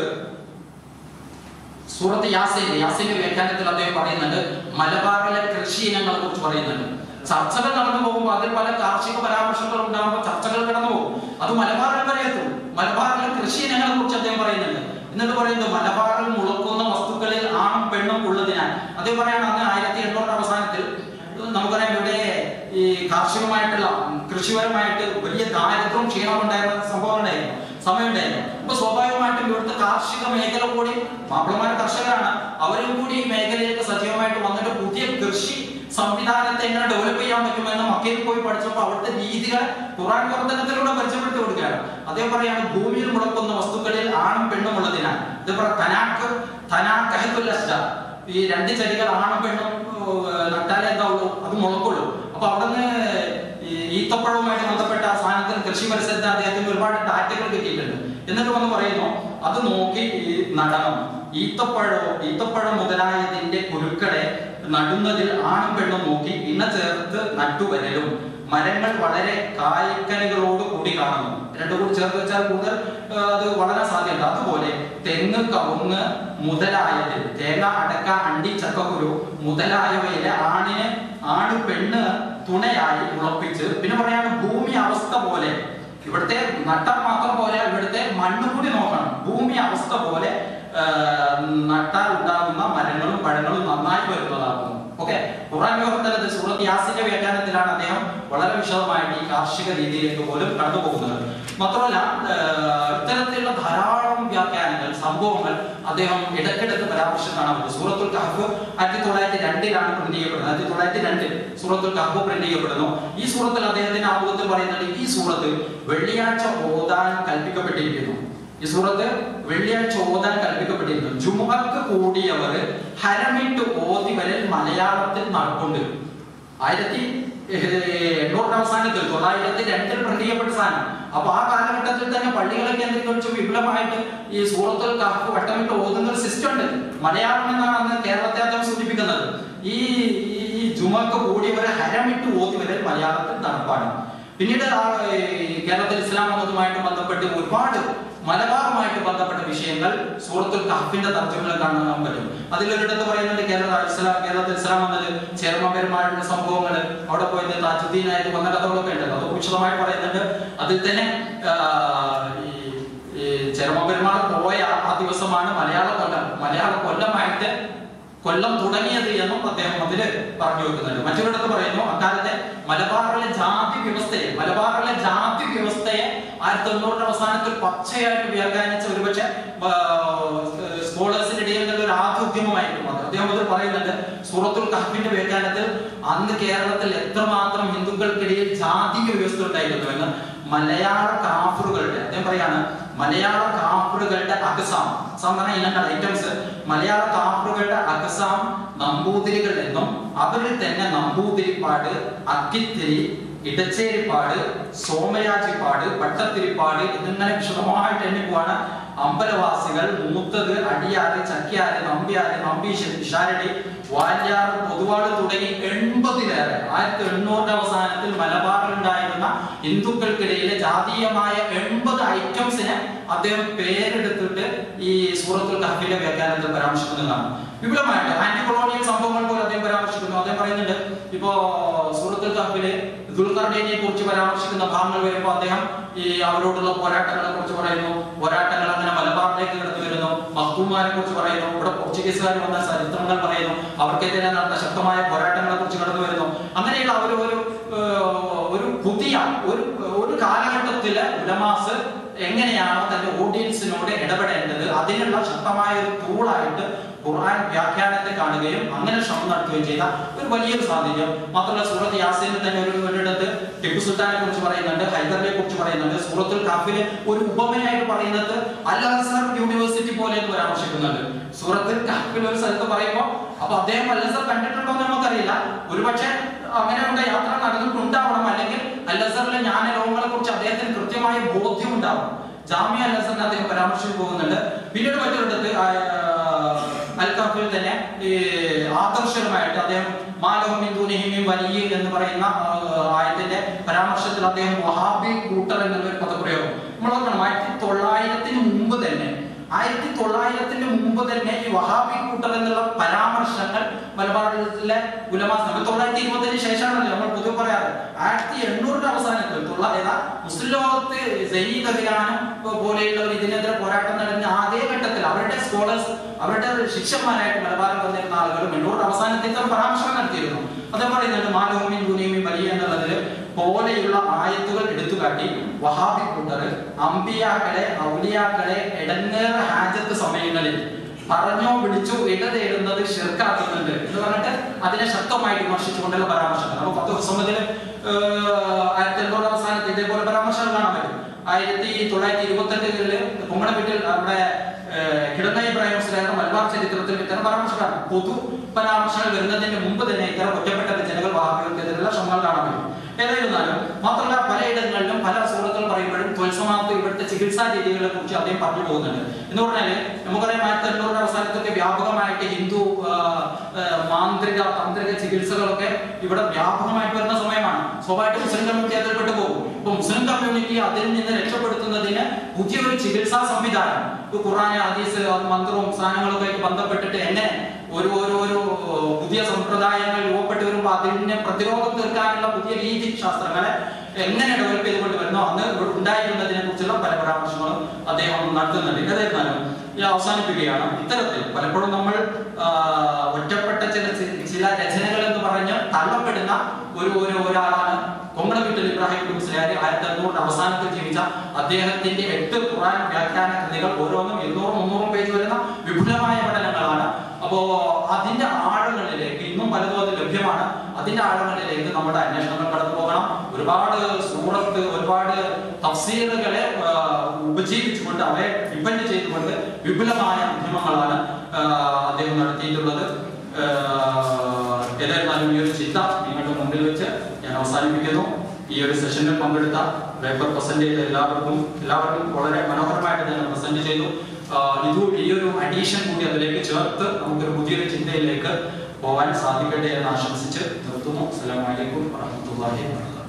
S1: സൂറത്ത് യാസീൻ യാസീന്റെ വ്യാഖ്യാനത്തിൽ അദ്ദേഹം പറയുന്നുണ്ട് മലബാറിലെ കൃഷി ഇനങ്ങളെ കുറിച്ച് പറയുന്നുണ്ട് ചർച്ചകൾ നടന്നു പോകുമ്പോൾ അതിൽ പല കാർഷിക പരാമർശങ്ങൾ ഉണ്ടാകുമ്പോൾ ചർച്ചകൾ കടന്നു പോകും അത് മലബാറിൽ വരെ എത്തും മലബാറിലെ കൃഷി ഇനങ്ങളെ കുറിച്ച് അദ്ദേഹം പറയുന്നുണ്ട് എന്നിട്ട് പറയുന്നത് മലബാറിൽ മുളക്കുന്ന വസ്തുക്കളിൽ ആണും പെണ്ണും ഉള്ളതിനാൽ അദ്ദേഹം പറയാണ് അന്ന് ആയിരത്തി എണ്ണൂറിന്റെ അവസാനത്തിൽ നമുക്കറിയാം ഇവിടെ ഈ കാർഷികമായിട്ടുള്ള കൃഷിപരമായിട്ട് വലിയ ദാരിദ്ര്യവും ക്ഷീണവും ഉണ്ടായിരുന്ന സംഭവം ഉണ്ടായിരുന്നു സമയം ഉണ്ടായിരുന്നു അപ്പൊ സ്വാഭാവികമായിട്ടും ഇവിടുത്തെ കാർഷിക മേഖല കൂടി മാപ്പിളമാർ കർഷകരാണ് അവരും കൂടി ഈ മേഖലയിലേക്ക് സജീവമായിട്ട് വന്നിട്ട് പുതിയ കൃഷി സംവിധാനത്തെ എങ്ങനെ ഡെവലപ്പ് ചെയ്യാൻ പറ്റുമെന്ന് മക്കയിൽ പോയി പഠിച്ചപ്പോൾ അവിടുത്തെ രീതികൾ ഖുറാൻ പ്രവർത്തനത്തിലൂടെ പരിചയപ്പെടുത്തി കൊടുക്കുകയാണ് അദ്ദേഹം പറയാണ് ഭൂമിയിൽ മുളക്കുന്ന വസ്തുക്കളിൽ ആണും പെണ്ണും ഉള്ളതിനാൽ ഇത് പറ തനാക്ക് തനാക്കഹത്തുൽ അസ്ജാർ. ഈ രണ്ട് ചെടികൾ ആണും പെണ്ണും ഏർ, നട്ടാലേ എന്താ ഉള്ളൂ അത് മുളക്കുള്ളൂ അപ്പൊ അവിടുന്ന് ഈ ഈത്തപ്പഴവുമായിട്ട് ബന്ധപ്പെട്ട ആ സാധനത്തിന് കൃഷി മത്സരത്തിന് അദ്ദേഹത്തിന് ഒരുപാട് ഡാറ്റകൾ കിട്ടിയിട്ടുണ്ട് എന്നിട്ട് വന്ന് പറയുന്നു അത് നോക്കി ഈ നടണം ഈത്തപ്പഴോ ഈത്തപ്പഴം മുതലായതിന്റെ കുരുക്കളെ നടുന്നതിൽ ആണും പെണ്ണും നോക്കി ഇണ ചേർത്ത് നട്ടുവരലും മരങ്ങൾ വളരെ കായ്ക്കനികളോട് കൂടി കാണുന്നു രണ്ടും കൂടി ചേർത്ത് വെച്ചാൽ കൂടുതൽ ആ, അത് വളരെ സാധ്യത അതുപോലെ തെങ്ങ് കവുങ്ങ് മുതലായതിൽ തേങ്ങ അടക്ക അണ്ടി ചക്കക്കുരു മുതലായവയിലെ ആണിന് ആണ് പെണ്ണ് തുണയായി മുളപ്പിച്ച് പിന്നെ പറയാണ് ഭൂമി അവസ്ഥ പോലെ ഇവിടുത്തെ നട്ടം മാത്രം പോലെ ഇവിടുത്തെ മണ്ണ് കൂടി നോക്കണം ഭൂമി അവസ്ഥ പോലെ ആ, നട്ടാൽ ഉണ്ടാകുന്ന മരങ്ങളും പഴങ്ങളും നന്നായി വരുന്നതാകുന്നു ഓക്കെ ഖുറാൻ വിവർത്തനത്തിൽ സൂറത്ത് യാസിന്റെ വ്യാഖ്യാനത്തിലാണ് അദ്ദേഹം വളരെ വിശദമായിട്ട് ഈ കാർഷിക രീതിയിലേക്ക് പോലും കണ്ടുപോകുന്നത് മാത്രമല്ല ഏഹ്, ഇത്തരത്തിലുള്ള ധാരാളം വ്യാഖ്യാനങ്ങൾ സംഭവങ്ങൾ അദ്ദേഹം ഇടയ്ക്കിടയ്ക്ക് പരാമർശം കാണാൻ പറ്റും സൂറത്തുൽ കഹഫ് ആയിരത്തി തൊള്ളായിരത്തി രണ്ടിലാണ് പ്രിന്റ് ചെയ്യപ്പെടുന്നത് ആയിരത്തി തൊള്ളായിരത്തി രണ്ടിൽ സൂറത്തുൽ കഹഫ് പ്രിന്റ് ചെയ്യപ്പെടുന്നു ഈ സൂറത്തിൽ അദ്ദേഹത്തിന്റെ ആമുഖത്തിൽ പറയുന്നുണ്ട് ഈ സൂറത്ത് വെള്ളിയാഴ്ച ഓതാൻ കൽപ്പിക്കപ്പെട്ടിരിക്കുന്നു ഈ സൂറത്ത് വെള്ളിയാഴ്ച ഓതാൻ കൽപ്പിക്കപ്പെട്ടിരുന്നു ജുമുഅക്ക് കൂടിയവർ ഹരമിട്ട് ഓതി വരൽ മലയാളത്തിൽ നടപ്പുണ്ട് ആയിരത്തി എണ്ണൂറിന്റെ അവസാനത്തിൽ തൊള്ളായിരത്തി രണ്ടിൽ പ്രിന്റ് ചെയ്യപ്പെട്ട സാധനം അപ്പൊ ആ കാലഘട്ടത്തിൽ തന്നെ പള്ളികളെ കേന്ദ്രീകരിച്ച് വിപുലമായിട്ട് ഈ സൂറത്തുൽ കഹഫ് വട്ടമിട്ട് ഓതുന്ന ഒരു സിസ്റ്റം ഉണ്ട് മലയാളം എന്നാണ് അന്ന് കേരളത്തെ അദ്ദേഹം സൂചിപ്പിക്കുന്നത് ഈ ഈ ഈ ജുമക്ക് കൂടിയവർ ഹരമിട്ട് ഓതി വരൽ മലയാളത്തിൽ നടപ്പാണ് പിന്നീട് ആ, ഈ കേരളത്തിൽ ഇസ്ലാം മതവുമായിട്ട് ബന്ധപ്പെട്ട് ഒരുപാട് മലബാറുമായിട്ട് ബന്ധപ്പെട്ട വിഷയങ്ങൾ സൂറത്തുൽ കഹഫിന്റെ തർജ്ജമയിൽ കാണാൻ പറ്റും അതിലൊരിടത്ത് പറയുന്നുണ്ട് കേരള ഇസ്ലാം കേരളത്തിൽ ഇസ്ലാം വന്നത് ചേർമ പെരുമാളുടെ സംഭവങ്ങൾ അവിടെ പോയത് താജുദ്ദീനായിട്ട് വന്ന കഥകളൊക്കെ ഉണ്ട് അത് വിശദമായിട്ട് പറയുന്നുണ്ട് അതിൽ തന്നെ ആ, ഈ ഈ ചേർമ പെരുമാൾ പോയ ആ ദിവസമാണ് മലയാള കൊല്ലം മലയാള കൊല്ലമായിട്ട് കൊല്ലം തുടങ്ങിയത് എന്നും അദ്ദേഹം അതിൽ പറഞ്ഞു വെക്കുന്നുണ്ട് മറ്റൊരിടത്ത് പറയുന്നു അക്കാലത്തെ മലബാറിലെ ജാതി വ്യവസ്ഥയെ മലബാറിലെ ജാതി വ്യവസ്ഥയെ ആയിരത്തി തൊണ്ണൂറിന്റെ അവസാനത്തിൽ പച്ചയായിട്ട് വ്യാഖ്യാനിച്ച ഒരുപക്ഷെ സ്കോളേഴ്സിന്റെ ഇടയിൽ നിന്ന് ഒരു ആദ്യോദ്യമമായിരിക്കും അത് അദ്ദേഹം അതിൽ പറയുന്നുണ്ട് സൂറത്തുൽ കഹഫിന്റെ വ്യാഖ്യാനത്തിൽ അന്ന് കേരളത്തിൽ എത്രമാത്രം ഹിന്ദുക്കൾക്കിടയിൽ ജാതിക വ്യവസ്ഥ ഉണ്ടായിരുന്നു എന്ന് മലയാള കാഫറുകളുടെ അദ്ദേഹം പറയാണ് മലയാള കാഫറുകളുടെ അകസാം സാധാരണ ഇനങ്ങൾ ഐറ്റംസ് മലയാള കാഫറുകളുടെ അകസാം നമ്പൂതിരികൾ എന്നും അവരിൽ തന്നെ നമ്പൂതിരിപ്പാട് അക്കിത്തിരി ഇടച്ചേരിപ്പാട് സോമയാജിപ്പാട് പട്ടത്തിരിപ്പാട് എന്നിങ്ങനെ വിശദമായിട്ട് എണ്ണിക്കുവാണ് അമ്പലവാസികൾ മൂത്തത് അടിയാറ് ചക്കിയാറ് നമ്പ്യാറ് നമ്പീശൻ വിശാരടി വാല്യാർ പൊതുവാട് തുടങ്ങി എൺപതിലേറെ ആയിരത്തി എണ്ണൂറിന്റെ അവസാനത്തിൽ മലബാറിലുണ്ടായിരുന്ന ഹിന്ദുക്കൾക്കിടയിലെ ജാതീയമായ എൺപത് ഐറ്റംസിനെ അദ്ദേഹം പേരെടുത്തിട്ട് ഈ സൂറത്തുൽ കഹഫിലെ വ്യാഖ്യാനത്തിൽ പരാമർശിക്കുന്നതാണ് വിപുലമായിട്ട് ആന്റി കൊളോണിയൽ സംഭവങ്ങൾ പോലെ അദ്ദേഹം പരാമർശിക്കുന്നു അദ്ദേഹം പറയുന്നുണ്ട് ഇപ്പോ സൂറത്തുൽ കഹഫില് ദുൽഖർണയെ കുറിച്ച് പരാമർശിക്കുന്ന ഭാഗങ്ങൾ വരുമ്പോൾ അദ്ദേഹം ഈ അവരോടുള്ള പോരാട്ടങ്ങളെ കുറിച്ച് പറയുന്നു പോരാട്ടങ്ങൾ അങ്ങനെ മലബാറിലേക്ക് കടന്നു വരുന്നു മഹ്തൂമാരെ കുറിച്ച് പറയുന്നു ഇവിടെ പോർച്ചുഗീസുകാർ വന്ന ചരിത്രങ്ങൾ പറയുന്നു അവർക്കെതിരെ നടന്ന ശക്തമായ പോരാട്ടങ്ങളെ കുറിച്ച് കടന്നു വരുന്നു അങ്ങനെയുള്ള അവർ ഒരു ഏഹ്, ഒരു പുതിയ ഒരു ഒരു കാലഘട്ടത്തിലെ ഉലമാസ് എങ്ങനെയാണോ തന്റെ ഓഡിയൻസിനോട് ഇടപെടേണ്ടത് അതിനുള്ള ശക്തമായ ഒരു ടൂളായിട്ട് ഖുർആൻ വ്യാഖ്യാനത്തെ കാണുകയും അങ്ങനെ ശ്രമം നടത്തുകയും ചെയ്ത ഒരു വലിയൊരു സാന്നിധ്യം മാത്രമല്ല സൂറത്ത് യാസീനിൽ തന്നെ ഒരു ഒരിടത്ത് ടിപ്പു സുൽത്താനെ കുറിച്ച് പറയുന്നുണ്ട് ഹൈദറിനെ കുറിച്ച് പറയുന്നുണ്ട് സൂറത്തുൽ കാഫിലെ ഒരു ഉപമയായിട്ട് പറയുന്നത് അൽ അസർ യൂണിവേഴ്സിറ്റി പോലെ എന്ന് പരാമർശിക്കുന്നുണ്ട് സൂറത്തുൽ കാഫിൽ ഒരു സ്ഥലത്ത് പറയുമ്പോൾ അപ്പൊ അദ്ദേഹം അൽ അസർ കണ്ടിട്ടുണ്ടോ എന്ന് നമുക്കറിയില്ല ഒരുപക്ഷെ അങ്ങനെയുള്ള യാത്ര നടന്നിട്ടുണ്ടാവണം അല്ലെങ്കിൽ അൽ അസറിലെ ജ്ഞാന ലോകങ്ങളെ കുറിച്ച് അദ്ദേഹത്തിന് കൃത്യമായ ബോധ്യം ഉണ്ടാവും ജാമ്യ അൽ അസറിനെ അദ്ദേഹം പരാമർശിച്ചു പോകുന്നുണ്ട് പിന്നീട് മറ്റൊരിടത്ത് ആ, അൽ കഫിൽ തന്നെ ഈ ആദർശകമായിട്ട് അദ്ദേഹം മാലോമിൻ ദുനിഹിമിൻ വലിയ എന്ന് പറയുന്ന ആ, ആയത്തിന്റെ പരാമർശത്തിൽ അദ്ദേഹം വഹാബി കൂട്ടർ എന്നുള്ള ഒരു പദപ്രയോഗം നമ്മൾ നോക്കണം ആയിരത്തി തൊള്ളായിരത്തിന് മുമ്പ് തന്നെ ആയിരത്തി തൊള്ളായിരത്തിന് മുമ്പ് തന്നെ ഈ വഹാബി കൂട്ടർ എന്നുള്ള പരാമർശങ്ങൾ മലബാറിലെ ഉലമാസ് നമ്മൾ തൊള്ളായിരത്തി ഇരുപത്തിന് ശേഷമാണല്ലോ നമ്മൾ പൊതുവെ പറയാറ് ആയിരത്തി എണ്ണൂറിന്റെ അവസാനത്തിൽ തൊള്ളായിരത്തി മുസ്ലിം ലോകത്ത് സയ്യിദ് അഖിലാനും പോലെയുള്ളവർ ഇതിനെതിരെ പോരാട്ടം നടന്ന അതേ ഘട്ടത്തിൽ അവരുടെ സ്കോളേഴ്സ് അവരുടെ ശിഷ്യന്മാരായിട്ട് മലബാറിൽ വന്നിരുന്ന ആളുകൾ എണ്ണൂറിന്റെ അവസാനത്തിൽ തന്നെ പരാമർശം നടത്തിയിരുന്നു അദ്ദേഹം പറയുന്നുണ്ട് മാലോമിൻ ഗുനീമിൻ വലിയ എന്നുള്ളതിൽ പോലെയുള്ള ആയത്തുകൾ എടുത്തുകാട്ടി വഹാബി കൂട്ടർ അമ്പിയാക്കളെ ഔലിയാക്കളെ ഇടങ്ങേറെ ഹാജത്ത് സമയങ്ങളിൽ പറഞ്ഞോ വിളിച്ചോ ഇടതേടുന്നത് ഷിർക്കാക്കുന്നുണ്ട് എന്ന് പറഞ്ഞിട്ട് അതിനെ ശക്തമായിട്ട് വിമർശിച്ചുകൊണ്ടുള്ള പരാമർശങ്ങൾ നമുക്ക് പത്ത് ഹുസമ്മദില് ആയിരത്തി എണ്ണൂറ് അവസാനത്ത് ഇതേപോലെ പരാമർശങ്ങൾ കാണാൻ പറ്റും ആയിരത്തി തൊള്ളായിരത്തി ഇരുപത്തി എട്ടില് കുമ്മണപ്പെട്ടിൽ നമ്മുടെ കിടന്ന ഇബ്രാഹിം മുസ്ലിയുടെ മലബാർ ചരിത്രത്തിൽ ഇത്തരം പരാമർശങ്ങളാണ് പൊതു പരാമർശങ്ങൾ വരുന്നതിന് മുമ്പ് തന്നെ ഇത്തരം ഒറ്റപ്പെട്ട രചനകൾ വാഹകർക്കെതിരെയുള്ള ശ്രമങ്ങൾ കാണാൻ പറ്റും ഏതായിരുന്നാലും മാത്രമല്ല പലയിടങ്ങളിലും പല സുഹൃത്തുക്കൾ പറയുമ്പോഴും ത്വത്സമാർക്ക് ഇവിടുത്തെ ചികിത്സാ രീതികളെ കുറിച്ച് അദ്ദേഹം പറഞ്ഞു പോകുന്നുണ്ട് എന്ന് പറഞ്ഞാല് നമുക്കറിയാം ആയിരത്തി എണ്ണൂറിന്റെ അവസാനത്തൊക്കെ വ്യാപകമായിട്ട് ഹിന്ദു ആ, ആ, മാന്ത്രിക താന്ത്രിക ചികിത്സകളൊക്കെ ഇവിടെ വ്യാപകമായിട്ട് വരുന്ന സമയമാണ് സ്വാഭാവികമായിട്ടും മുസ്ലിം കമ്മ്യൂണിറ്റി അതിൽപ്പെട്ടു പോകും ഇപ്പൊ മുസ്ലിം കമ്മ്യൂണിറ്റി അതിൽ നിന്ന് രക്ഷപ്പെടുത്തുന്നതിന് പുതിയൊരു ചികിത്സാ സംവിധാനം ഇപ്പൊ ഖുറാൻ ഹദീസ് അത് മന്ത്രവും സാധനങ്ങളൊക്കെ ആയിട്ട് ബന്ധപ്പെട്ടിട്ട് എങ്ങനെ ഒരു ഒരു ഒരു പുതിയ സമ്പ്രദായങ്ങൾ രൂപപ്പെട്ട് വരുമ്പോൾ അതിനെ പ്രതിരോധം തീർക്കാനുള്ള പുതിയ രീതി ശാസ്ത്രങ്ങളെ എങ്ങനെ ഡെവലപ്പ് ചെയ്തുകൊണ്ട് വരുന്നോ അന്ന് ഇവിടെ ഉണ്ടായിരുന്നതിനെ കുറിച്ചുള്ള പല പരാമർശങ്ങളും അദ്ദേഹം നടത്തുന്നുണ്ട് ഏതായിരുന്നാലും ഈ അവസാനിപ്പിക്കുകയാണ് ഇത്തരത്തിൽ പലപ്പോഴും നമ്മൾ ആ, ഒറ്റപ്പെട്ട ചില ചി- ചില രചനകൾ എന്ന് പറഞ്ഞ വരുന്ന ഒരു ഒരു ഒരാളാണ് കൊങ്ങണവീട്ടിൽ ഇബ്രാഹിം കുട്ടി മുസ്ലിയാർ ആയിരത്തി എണ്ണൂറിന്റെ അവസാനത്തിൽ ജീവിച്ച അദ്ദേഹത്തിന്റെ എട്ട് ഖുറാൻ വ്യാഖ്യാന കൃതികൾ ഓരോന്നും ഇരുന്നൂറും മുന്നൂറും പേജ് വരുന്ന വിപുലമായ പഠനങ്ങളാണ് അപ്പോ അതിന്റെ ആഴങ്ങളിലേക്ക് ഇന്നും പലതും അത് ലഭ്യമാണ് അതിന്റെ ആഴങ്ങളിലേക്ക് നമ്മുടെ അന്വേഷണങ്ങൾ കടന്നു പോകണം ഒരുപാട് സൂറത്ത് ഒരുപാട് തഫ്സീറുകളെ ആ, ഉപജീവിച്ചുകൊണ്ട് അവയെ ഡിപ്പെൻഡ് ചെയ്തുകൊണ്ട് വിപുലമായ ഉദ്യമങ്ങളാണ് ആ, അദ്ദേഹം നടത്തിയിട്ടുള്ളത് ആ, ഏതായിരുന്നാലും ഈ ഒരു ചിന്ത നിങ്ങളുടെ മുമ്പിൽ വെച്ച് ഞാൻ അവസാനിപ്പിക്കുന്നു ഈ ഒരു സെഷനിൽ പങ്കെടുത്ത പേപ്പർ പ്രസന്റ് ചെയ്ത എല്ലാവർക്കും എല്ലാവർക്കും വളരെ മനോഹരമായിട്ട് തന്നെ പ്രസന്റ് ചെയ്തു ആ, ഇത് ഈ ഒരു അഡീഷൻ കൂടി അതിലേക്ക് ചേർത്ത് നമുക്കൊരു പുതിയൊരു ചിന്തയിലേക്ക് പോകാൻ സാധിക്കട്ടെ എന്ന് ആശംസിച്ച് നിർത്തുന്നു അസ്സലാമു അലൈക്കും വറഹ്മത്തുള്ളാഹി വബറകാതുഹു